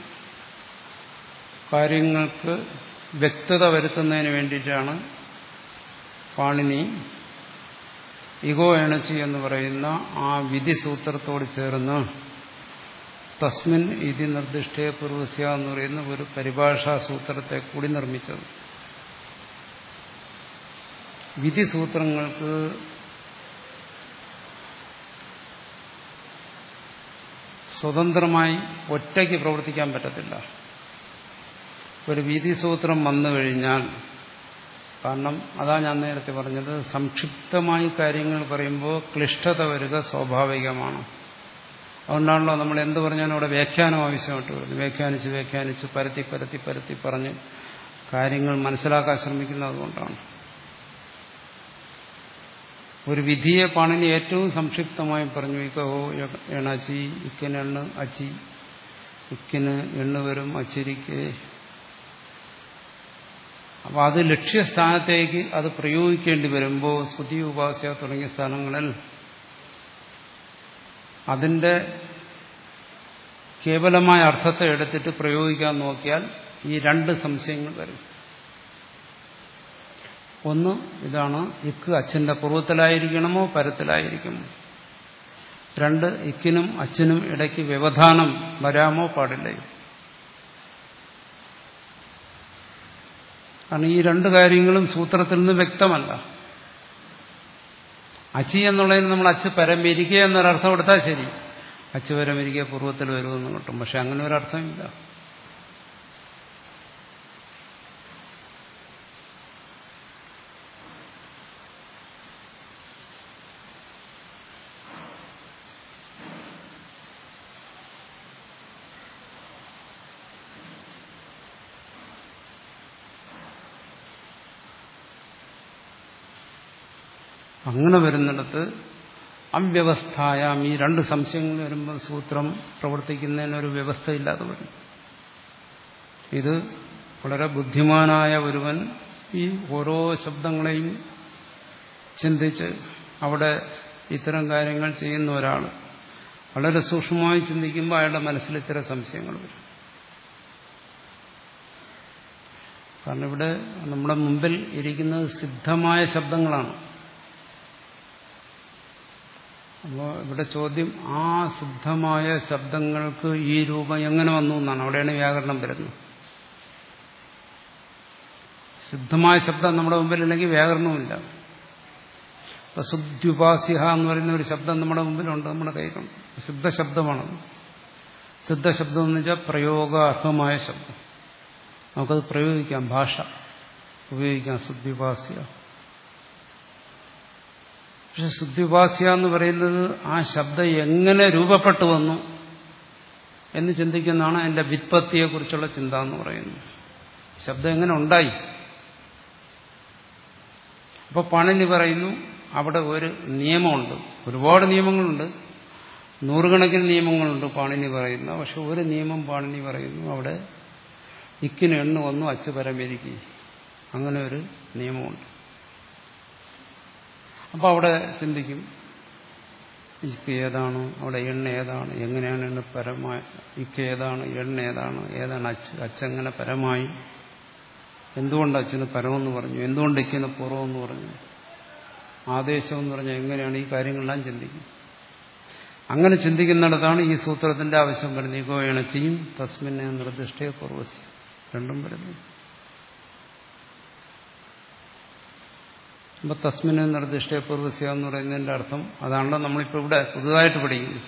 കാര്യങ്ങൾക്ക് വ്യക്തത വരുത്തുന്നതിന് വേണ്ടിയിട്ടാണ് പാണിനി ഇഗോ എണച്ചി എന്ന് പറയുന്ന ആ വിധിസൂത്രത്തോട് ചേർന്ന് തസ്മിൻ ഇതി നിർദ്ദിഷ്ടേ പൂർവസ്യ എന്ന് പറയുന്ന ഒരു പരിഭാഷാ സൂത്രത്തെ കൂടി നിർമ്മിച്ചത് വിധിസൂത്രങ്ങൾക്ക് സ്വതന്ത്രമായി ഒറ്റയ്ക്ക് പ്രവർത്തിക്കാൻ പറ്റത്തില്ല ഒരു വിധിസൂത്രം വന്നു കഴിഞ്ഞാൽ കാരണം അതാ ഞാൻ നേരത്തെ പറഞ്ഞത് സംക്ഷിപ്തമായി കാര്യങ്ങൾ പറയുമ്പോൾ ക്ലിഷ്ടത വരിക സ്വാഭാവികമാണ് അതുകൊണ്ടാണല്ലോ നമ്മൾ എന്ത് പറഞ്ഞാലും അവിടെ വ്യാഖ്യാനം ആവശ്യമായിട്ട് വരുന്നത് വ്യാഖ്യാനിച്ച് വ്യാഖ്യാനിച്ച് പരത്തി പരത്തി പരത്തി പറഞ്ഞ് കാര്യങ്ങൾ മനസ്സിലാക്കാൻ ശ്രമിക്കുന്നത് അതുകൊണ്ടാണ് ഒരു വിധിയെ പാണിനി ഏറ്റവും സംക്ഷിപ്തമായി പറഞ്ഞു ഇക്കോ എണച്ചി ഇക്കിന് എണ്ണ് അച്ചി ഇക്കിന് എണ്ണ് വരും അച്ചിരിക്ക് അപ്പോൾ അത് ലക്ഷ്യസ്ഥാനത്തേക്ക് അത് പ്രയോഗിക്കേണ്ടി വരുമ്പോൾ സ്തുതി ഉപാസ്യ തുടങ്ങിയ സ്ഥലങ്ങളിൽ അതിന്റെ കേവലമായ അർത്ഥത്തെ എടുത്തിട്ട് പ്രയോഗിക്കാൻ നോക്കിയാൽ ഈ രണ്ട് സംശയങ്ങൾ വരും ഒന്ന് ഇതാണ് ഇക്ക് അച്ഛന്റെ പൂർവ്വത്തിലായിരിക്കണമോ പരത്തിലായിരിക്കുമോ രണ്ട് ഇക്കിനും അച്ഛനും ഇടയ്ക്ക് വ്യവധാനം വരാമോ പാടില്ലയോ കാരണം ഈ രണ്ട് കാര്യങ്ങളും സൂത്രത്തിൽ നിന്ന് വ്യക്തമല്ല അച്ചി എന്നുള്ളതിന് നമ്മൾ അച്ച് പരമിരിക്കുക എന്നൊരർത്ഥം എടുത്താൽ ശരി അച്ച് പരമിരിക്കുക പൂർവ്വത്തിൽ വരുമെന്ന് കിട്ടും പക്ഷെ അങ്ങനെ ഒരർത്ഥമില്ല അങ്ങനെ വരുന്നിടത്ത് അവ്യവസ്ഥായാം ഈ രണ്ട് സംശയങ്ങൾ വരുമ്പോൾ സൂത്രം പ്രവർത്തിക്കുന്നതിനൊരു വ്യവസ്ഥയില്ലാതെ വരും ഇത് വളരെ ബുദ്ധിമാനായ ഒരുവൻ ഈ ഓരോ ശബ്ദങ്ങളെയും ചിന്തിച്ച് അവിടെ ഇത്തരം കാര്യങ്ങൾ ചെയ്യുന്ന ഒരാൾ വളരെ സൂക്ഷ്മമായി ചിന്തിക്കുമ്പോൾ അയാളുടെ മനസ്സിൽ ഇത്തരം സംശയങ്ങൾ വരും കാരണം ഇവിടെ നമ്മുടെ മുമ്പിൽ ഇരിക്കുന്നത് സിദ്ധമായ ശബ്ദങ്ങളാണ് അപ്പോൾ ഇവിടെ ചോദ്യം ആ സിദ്ധമായ ശബ്ദങ്ങൾക്ക് ഈ രൂപം എങ്ങനെ വന്നു എന്നാണ് അവിടെയാണ് വ്യാകരണം വരുന്നത് സിദ്ധമായ ശബ്ദം നമ്മുടെ മുമ്പിലില്ലെങ്കിൽ വ്യാകരണവുമില്ല ഇപ്പൊ സുദ്യുപാസ്യഹ എന്ന് പറയുന്ന ഒരു ശബ്ദം നമ്മുടെ മുമ്പിലുണ്ട് നമ്മുടെ കയ്യിലുണ്ട് സിദ്ധശബ്ദമാണത് സിദ്ധശബ്ദം എന്ന് വെച്ചാൽ പ്രയോഗാർഹമായ ശബ്ദം നമുക്കത് പ്രയോഗിക്കാം ഭാഷ ഉപയോഗിക്കാം സുദ്യുപാസ്യ പക്ഷെ സുദ്യുപാസ്യ എന്ന് പറയുന്നത് ആ ശബ്ദം എങ്ങനെ രൂപപ്പെട്ടു വന്നു എന്ന് ചിന്തിക്കുന്നതാണ് അതിന്റെ വിത്പത്തിയെക്കുറിച്ചുള്ള ചിന്ത എന്ന് പറയുന്നത് ശബ്ദം എങ്ങനെ ഉണ്ടായി അപ്പോൾ പണിനി പറയുന്നു അവിടെ ഒരു നിയമമുണ്ട് ഒരുപാട് നിയമങ്ങളുണ്ട് നൂറുകണക്കിന് നിയമങ്ങളുണ്ട് പാണിനി പറയുന്ന പക്ഷെ ഒരു നിയമം പാണിനി പറയുന്നു അവിടെ ഇക്കിന് എണ്ണ വന്നു അച്ച് പരമേരിക്ക് അങ്ങനെ ഒരു നിയമമുണ്ട് അപ്പോൾ അവിടെ ചിന്തിക്കും ഇക്ക് ഏതാണ് അവിടെ എണ്ണ ഏതാണ് എങ്ങനെയാണ് എണ്ണ പരമായി ഇക്ക് ഏതാണ് എണ്ണ ഏതാണ് ഏതാണ് അച്ച് അച്ചെങ്ങനെ പരമായി എന്തുകൊണ്ട് അച്ഛന് പരമെന്ന് പറഞ്ഞു എന്തുകൊണ്ട് ഇക്കിന് പൂർവ്വമെന്ന് പറഞ്ഞു ആദേശം എന്ന് പറഞ്ഞാൽ എങ്ങനെയാണ് ഈ കാര്യങ്ങളെല്ലാം ചിന്തിക്കും അങ്ങനെ ചിന്തിക്കുന്നിടത്താണ് ഈ സൂത്രത്തിന്റെ ആവശ്യം വരുന്നത് ഇഗോ ഇണച്ചിയും തസ്മിനെ നിർദ്ദിഷ്ടയെ പൂർവസ്യം രണ്ടും വരുന്നു അപ്പൊ തസ്മിനെ നിർദ്ദിഷ്ടയെ പൂർവസ്യ എന്ന് പറയുന്നതിന്റെ അർത്ഥം അതാണല്ലോ നമ്മളിപ്പോൾ ഇവിടെ പുതുതായിട്ട് പഠിക്കുന്നത്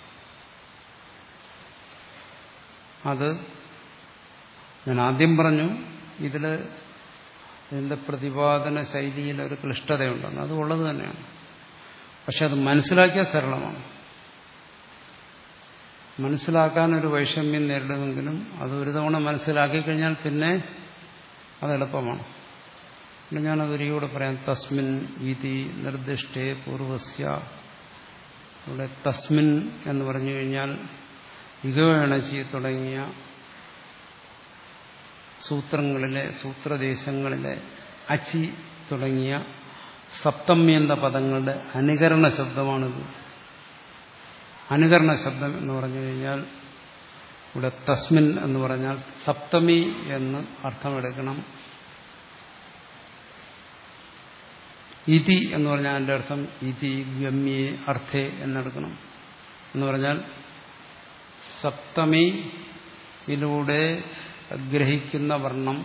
അത് ഞാൻ ആദ്യം പറഞ്ഞു ഇതില് ഇതിന്റെ പ്രതിപാദന ശൈലിയിൽ ഒരു ക്ലിഷ്ടതയുണ്ടെന്ന് അത് ഉള്ളത് തന്നെയാണ് പക്ഷെ അത് മനസ്സിലാക്കിയാൽ സരളമാണ് മനസ്സിലാക്കാൻ ഒരു വൈഷമ്യം നേരിടുമെങ്കിലും അത് ഒരു തവണ മനസ്സിലാക്കി കഴിഞ്ഞാൽ പിന്നെ അത് എളുപ്പമാണ് പിന്നെ ഞാനതൊരികൂടെ പറയാം തസ്മിൻ ഇതി നിർദ്ദിഷ്ടേ പൂർവസ്യ ഇവിടെ തസ്മിൻ എന്ന് പറഞ്ഞു കഴിഞ്ഞാൽ ഇകവേണച്ചി തുടങ്ങിയ സൂത്രങ്ങളിലെ സൂത്രദേശങ്ങളിലെ അച്ചി തുടങ്ങിയ സപ്തമി എന്ന പദങ്ങളുടെ അനുകരണ ശബ്ദമാണിത് അനുകരണ ശബ്ദം എന്ന് പറഞ്ഞു കഴിഞ്ഞാൽ ഇവിടെ തസ്മിൻ എന്ന് പറഞ്ഞാൽ സപ്തമി എന്ന് അർത്ഥമെടുക്കണം ഇതി എന്ന് പറഞ്ഞാൽ അതിൻ്റെ അർത്ഥം ഇതി ഗമ്യേ അർത്ഥേ എന്നെടുക്കണം എന്ന് പറഞ്ഞാൽ സപ്തമിയിലൂടെ ഗ്രഹിക്കുന്ന വർണ്ണം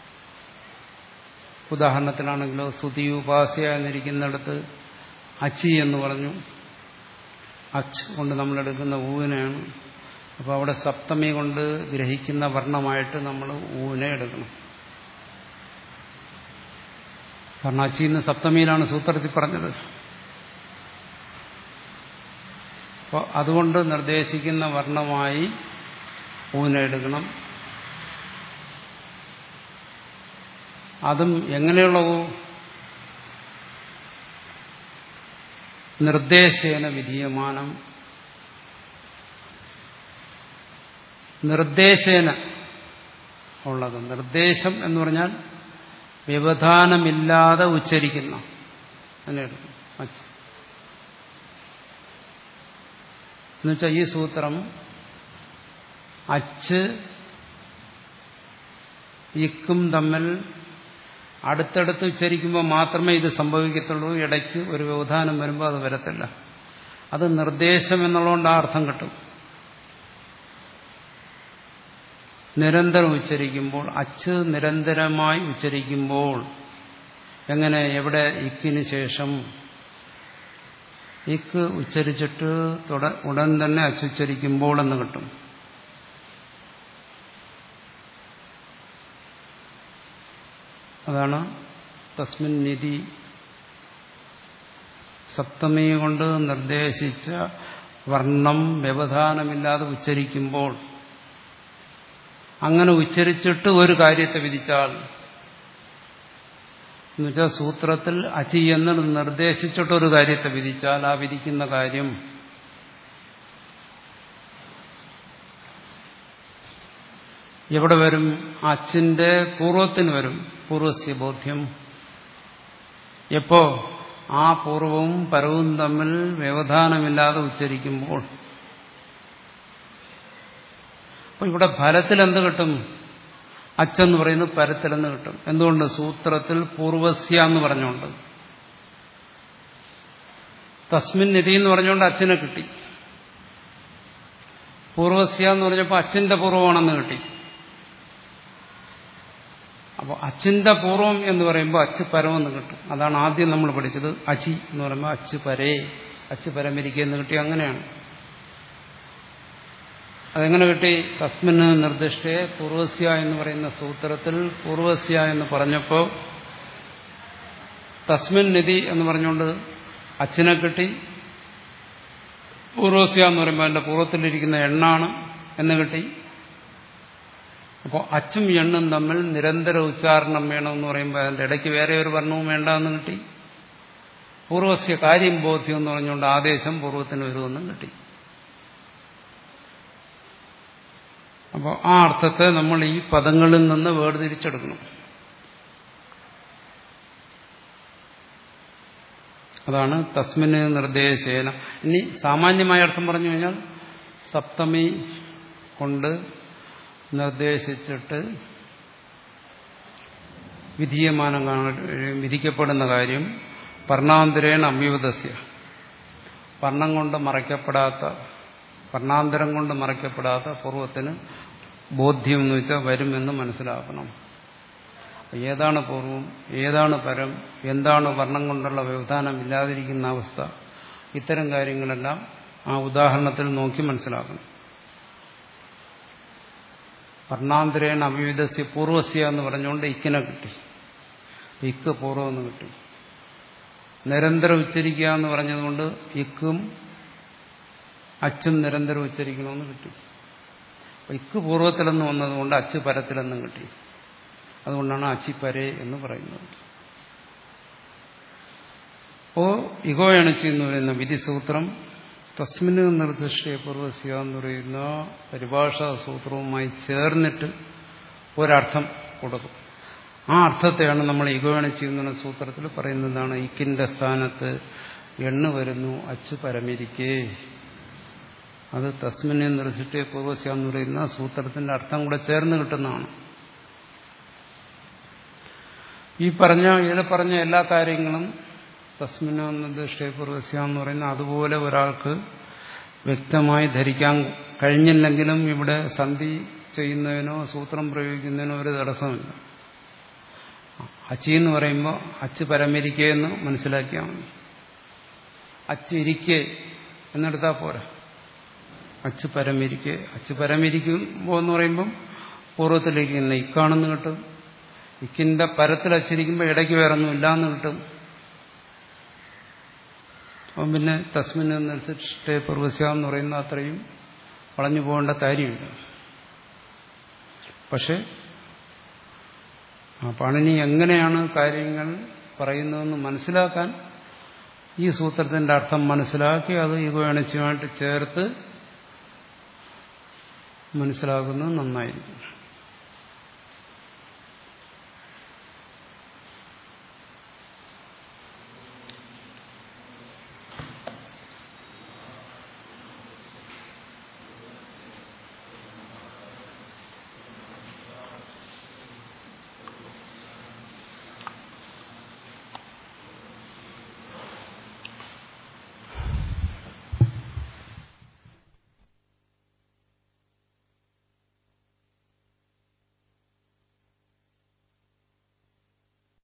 ഉദാഹരണത്തിലാണെങ്കിലോ സ്തുതി ഉപാസ്യ എന്നിരിക്കുന്നിടത്ത് അച്ചി എന്ന് പറഞ്ഞു അച്ച് കൊണ്ട് നമ്മളെടുക്കുന്ന ഊവിനെയാണ് അപ്പോൾ അവിടെ സപ്തമി കൊണ്ട് ഗ്രഹിക്കുന്ന വർണ്ണമായിട്ട് നമ്മൾ ഊവിനെ എടുക്കണം കാരണം അച്ചിന്ന് സപ്തമിയിലാണ് സൂത്രത്തിൽ പറഞ്ഞത് അപ്പോൾ അതുകൊണ്ട് നിർദ്ദേശിക്കുന്ന വർണ്ണമായി ഊവിനെ എടുക്കണം അതും എങ്ങനെയുള്ള ഊ നിർദ്ദേശേന വിധീയമാനം നിർദ്ദേശേന ഉള്ളത് നിർദ്ദേശം എന്ന് പറഞ്ഞാൽ വ്യവധാനമില്ലാതെ ഉച്ചരിക്കുന്ന എന്നെടുക്കും എന്നുവെച്ചാൽ ഈ സൂത്രം അച്ച് ഇക്കും തമ്മിൽ അടുത്തടുത്ത് ഉച്ചരിക്കുമ്പോൾ മാത്രമേ ഇത് സംഭവിക്കത്തുള്ളൂ ഇടയ്ക്ക് ഒരു വ്യവധാനം വരുമ്പോൾ അത് വരത്തില്ല അത് നിർദ്ദേശം എന്നുള്ളതുകൊണ്ട് ആ അർത്ഥം കിട്ടും നിരന്തരം ഉച്ചരിക്കുമ്പോൾ അച്ച് നിരന്തരമായി ഉച്ചരിക്കുമ്പോൾ എങ്ങനെ എവിടെ ഇക്കിന് ശേഷം ഇക്ക് ഉച്ചരിച്ചിട്ട് ഉടൻ തന്നെ അച്ചുച്ചരിക്കുമ്പോൾ എന്ന് കിട്ടും അതാണ് തസ്മിൻ നിധി സപ്തമി കൊണ്ട് നിർദ്ദേശിച്ച വർണ്ണം വ്യവധാനമില്ലാതെ ഉച്ചരിക്കുമ്പോൾ അങ്ങനെ ഉച്ചരിച്ചിട്ട് ഒരു കാര്യത്തെ വിധിച്ചാൽ എന്നുവെച്ചാൽ സൂത്രത്തിൽ അചി എന്ന് നിർദ്ദേശിച്ചിട്ടൊരു കാര്യത്തെ വിധിച്ചാൽ ആ വിധിക്കുന്ന കാര്യം എവിടെ വരും അച്ചിന്റെ പൂർവത്തിന് വരും പൂർവസ്യ ബോധ്യം എപ്പോ ആ പൂർവവും പരവും തമ്മിൽ വ്യവധാനമില്ലാതെ ഉച്ചരിക്കുമ്പോൾ അപ്പൊ ഇവിടെ ഫലത്തിൽ എന്ത് കിട്ടും അച്ചെന്ന് പറയുന്നത് പരത്തിലെന്ന് കിട്ടും എന്തുകൊണ്ട് സൂത്രത്തിൽ പൂർവസ്യ എന്ന് പറഞ്ഞുകൊണ്ട് തസ്മിൻ നിധി എന്ന് പറഞ്ഞുകൊണ്ട് അച്ഛനെ കിട്ടി പൂർവസ്യ എന്ന് പറഞ്ഞപ്പോൾ അച്ഛന്റെ പൂർവമാണെന്ന് കിട്ടി അപ്പോൾ അച്ചിന്റെ പൂർവം എന്ന് പറയുമ്പോൾ അച്ച് പരമെന്ന് കിട്ടും അതാണ് ആദ്യം നമ്മൾ പഠിച്ചത് അച്ചി എന്ന് പറയുമ്പോൾ അച്ച് പരേ അച്ച് പരമിരിക്കുക എന്ന് കിട്ടി അങ്ങനെയാണ് അതെങ്ങനെ കിട്ടി തസ്മിന് നിർദ്ദിഷ്ടയെ പൂർവസ്യ എന്ന് പറയുന്ന സൂത്രത്തിൽ പൂർവസ്യ എന്ന് പറഞ്ഞപ്പോൾ തസ്മിൻ നിധി എന്ന് പറഞ്ഞുകൊണ്ട് അച്ഛനെ കിട്ടി പൂർവസ്യ എന്ന് പറയുമ്പോൾ അതിന്റെ പൂർവ്വത്തിലിരിക്കുന്ന എണ്ണാണ് എന്ന് കിട്ടി അപ്പോൾ അച്ചും എണ്ണും തമ്മിൽ നിരന്തര ഉച്ചാരണം വേണമെന്ന് പറയുമ്പോൾ അതിന്റെ ഇടയ്ക്ക് വേറെ ഒരു വർണ്ണവും വേണ്ട എന്ന് കിട്ടി പൂർവസ്യ കാര്യം ബോധ്യം എന്ന് പറഞ്ഞുകൊണ്ട് ആദേശം പൂർവ്വത്തിന് വരുമെന്നും കിട്ടി അപ്പോൾ ആ അർത്ഥത്തെ നമ്മൾ ഈ പദങ്ങളിൽ നിന്ന് വേർതിരിച്ചെടുക്കണം അതാണ് തസ്മിന് നിർദ്ദേശേന ഇനി സാമാന്യമായ അർത്ഥം പറഞ്ഞു കഴിഞ്ഞാൽ സപ്തമി കൊണ്ട് നിർദ്ദേശിച്ചിട്ട് വിധീയമാനം വിധിക്കപ്പെടുന്ന കാര്യം വർണ്ണാന്തരേണ അമ്യൂതസ്യ വർണ്ണം കൊണ്ട് മറയ്ക്കപ്പെടാത്ത വർണ്ണാന്തരം കൊണ്ട് മറയ്ക്കപ്പെടാത്ത പൂർവ്വത്തിന് ബോധ്യം എന്ന് വെച്ചാൽ വരുമെന്ന് മനസ്സിലാക്കണം ഏതാണ് പൂർവം ഏതാണ് പരം എന്താണ് വർണ്ണം കൊണ്ടുള്ള വ്യവധാനം ഇല്ലാതിരിക്കുന്ന അവസ്ഥ ഇത്തരം കാര്യങ്ങളെല്ലാം ആ ഉദാഹരണത്തിൽ നോക്കി മനസ്സിലാക്കണം വർണ്ണാന്തരേണ അവിവിധസ്യ പൂർവസ്യ എന്ന് പറഞ്ഞുകൊണ്ട് ഇക്കിനെ കിട്ടി ഇക്ക് പൂർവ്വം എന്ന് കിട്ടി നിരന്തരം ഉച്ചരിക്കുക എന്ന് പറഞ്ഞതുകൊണ്ട് ഇക്കും അച്ചും നിരന്തരം ഉച്ചരിക്കണമെന്ന് കിട്ടി അപ്പൊ ഇക്ക് പൂർവ്വത്തിലെന്ന് വന്നതുകൊണ്ട് അച്ച് പരത്തിലെന്നും കിട്ടി അതുകൊണ്ടാണ് അച്ചിപ്പരെ എന്ന് പറയുന്നത് അപ്പോ ഇഗോ എണച്ചി എന്ന് പറയുന്ന വിധിസൂത്രം തസ്മിന് നിർദ്ദിഷ്ട പൂർവസ്യ എന്ന് പറയുന്ന പരിഭാഷാ സൂത്രവുമായി ചേർന്നിട്ട് ഒരർത്ഥം കൊടുക്കും ആ അർത്ഥത്തെയാണ് നമ്മൾ ഇഗോയണച്ചി എന്ന സൂത്രത്തിൽ പറയുന്നതാണ് ഇക്കിന്റെ സ്ഥാനത്ത് എണ്ണ് വരുന്നു അച്ചു പരമിരിക്കേ അത് തസ്മിനെ നിർദ്ദിഷ്ട പൂർവസ്യ എന്ന് പറയുന്ന സൂത്രത്തിന്റെ അർത്ഥം കൂടെ ചേർന്ന് കിട്ടുന്നതാണ് ഈ പറഞ്ഞ ഇതിൽ പറഞ്ഞ എല്ലാ കാര്യങ്ങളും തസ്മിനോ നിർദ്ദിഷ്ട പൂർവസ്യ എന്ന് പറയുന്ന അതുപോലെ ഒരാൾക്ക് വ്യക്തമായി ധരിക്കാൻ കഴിഞ്ഞില്ലെങ്കിലും ഇവിടെ സന്ധി ചെയ്യുന്നതിനോ സൂത്രം പ്രയോഗിക്കുന്നതിനോ ഒരു തടസ്സമില്ല അച്ചി എന്ന് പറയുമ്പോൾ അച്ച് പരമിരിക്കെ എന്ന് മനസ്സിലാക്കിയാൽ മതി അച്ച് ഇരിക്കെ എന്നെടുത്താൽ പോരാ അച്ച് പരമിരിക്കെ അച്ച് പരമിരിക്കുമ്പോൾ എന്ന് പറയുമ്പം പൂർവ്വത്തിലിരിക്കുന്ന ഇക്കാണെന്ന് കിട്ടും ഇക്കിന്റെ പരത്തിൽ അച്ചിരിക്കുമ്പോൾ ഇടയ്ക്ക് വേറൊന്നും ഇല്ലാന്ന് കിട്ടും അപ്പം പിന്നെ തസ്മിന് നിർദ്ദിഷ്ട പൂർവസ്യ എന്ന് പറയുന്ന അത്രയും വളഞ്ഞു പോകേണ്ട കാര്യമില്ല പക്ഷെ ആ പണിനി എങ്ങനെയാണ് കാര്യങ്ങൾ പറയുന്നതെന്ന് മനസ്സിലാക്കാൻ ഈ സൂത്രത്തിന്റെ അർത്ഥം മനസ്സിലാക്കി അത് യുഗയണിച്ചുമായിട്ട് ചേർത്ത് മനസ്സിലാക്കുന്നത് നന്നായിരിക്കും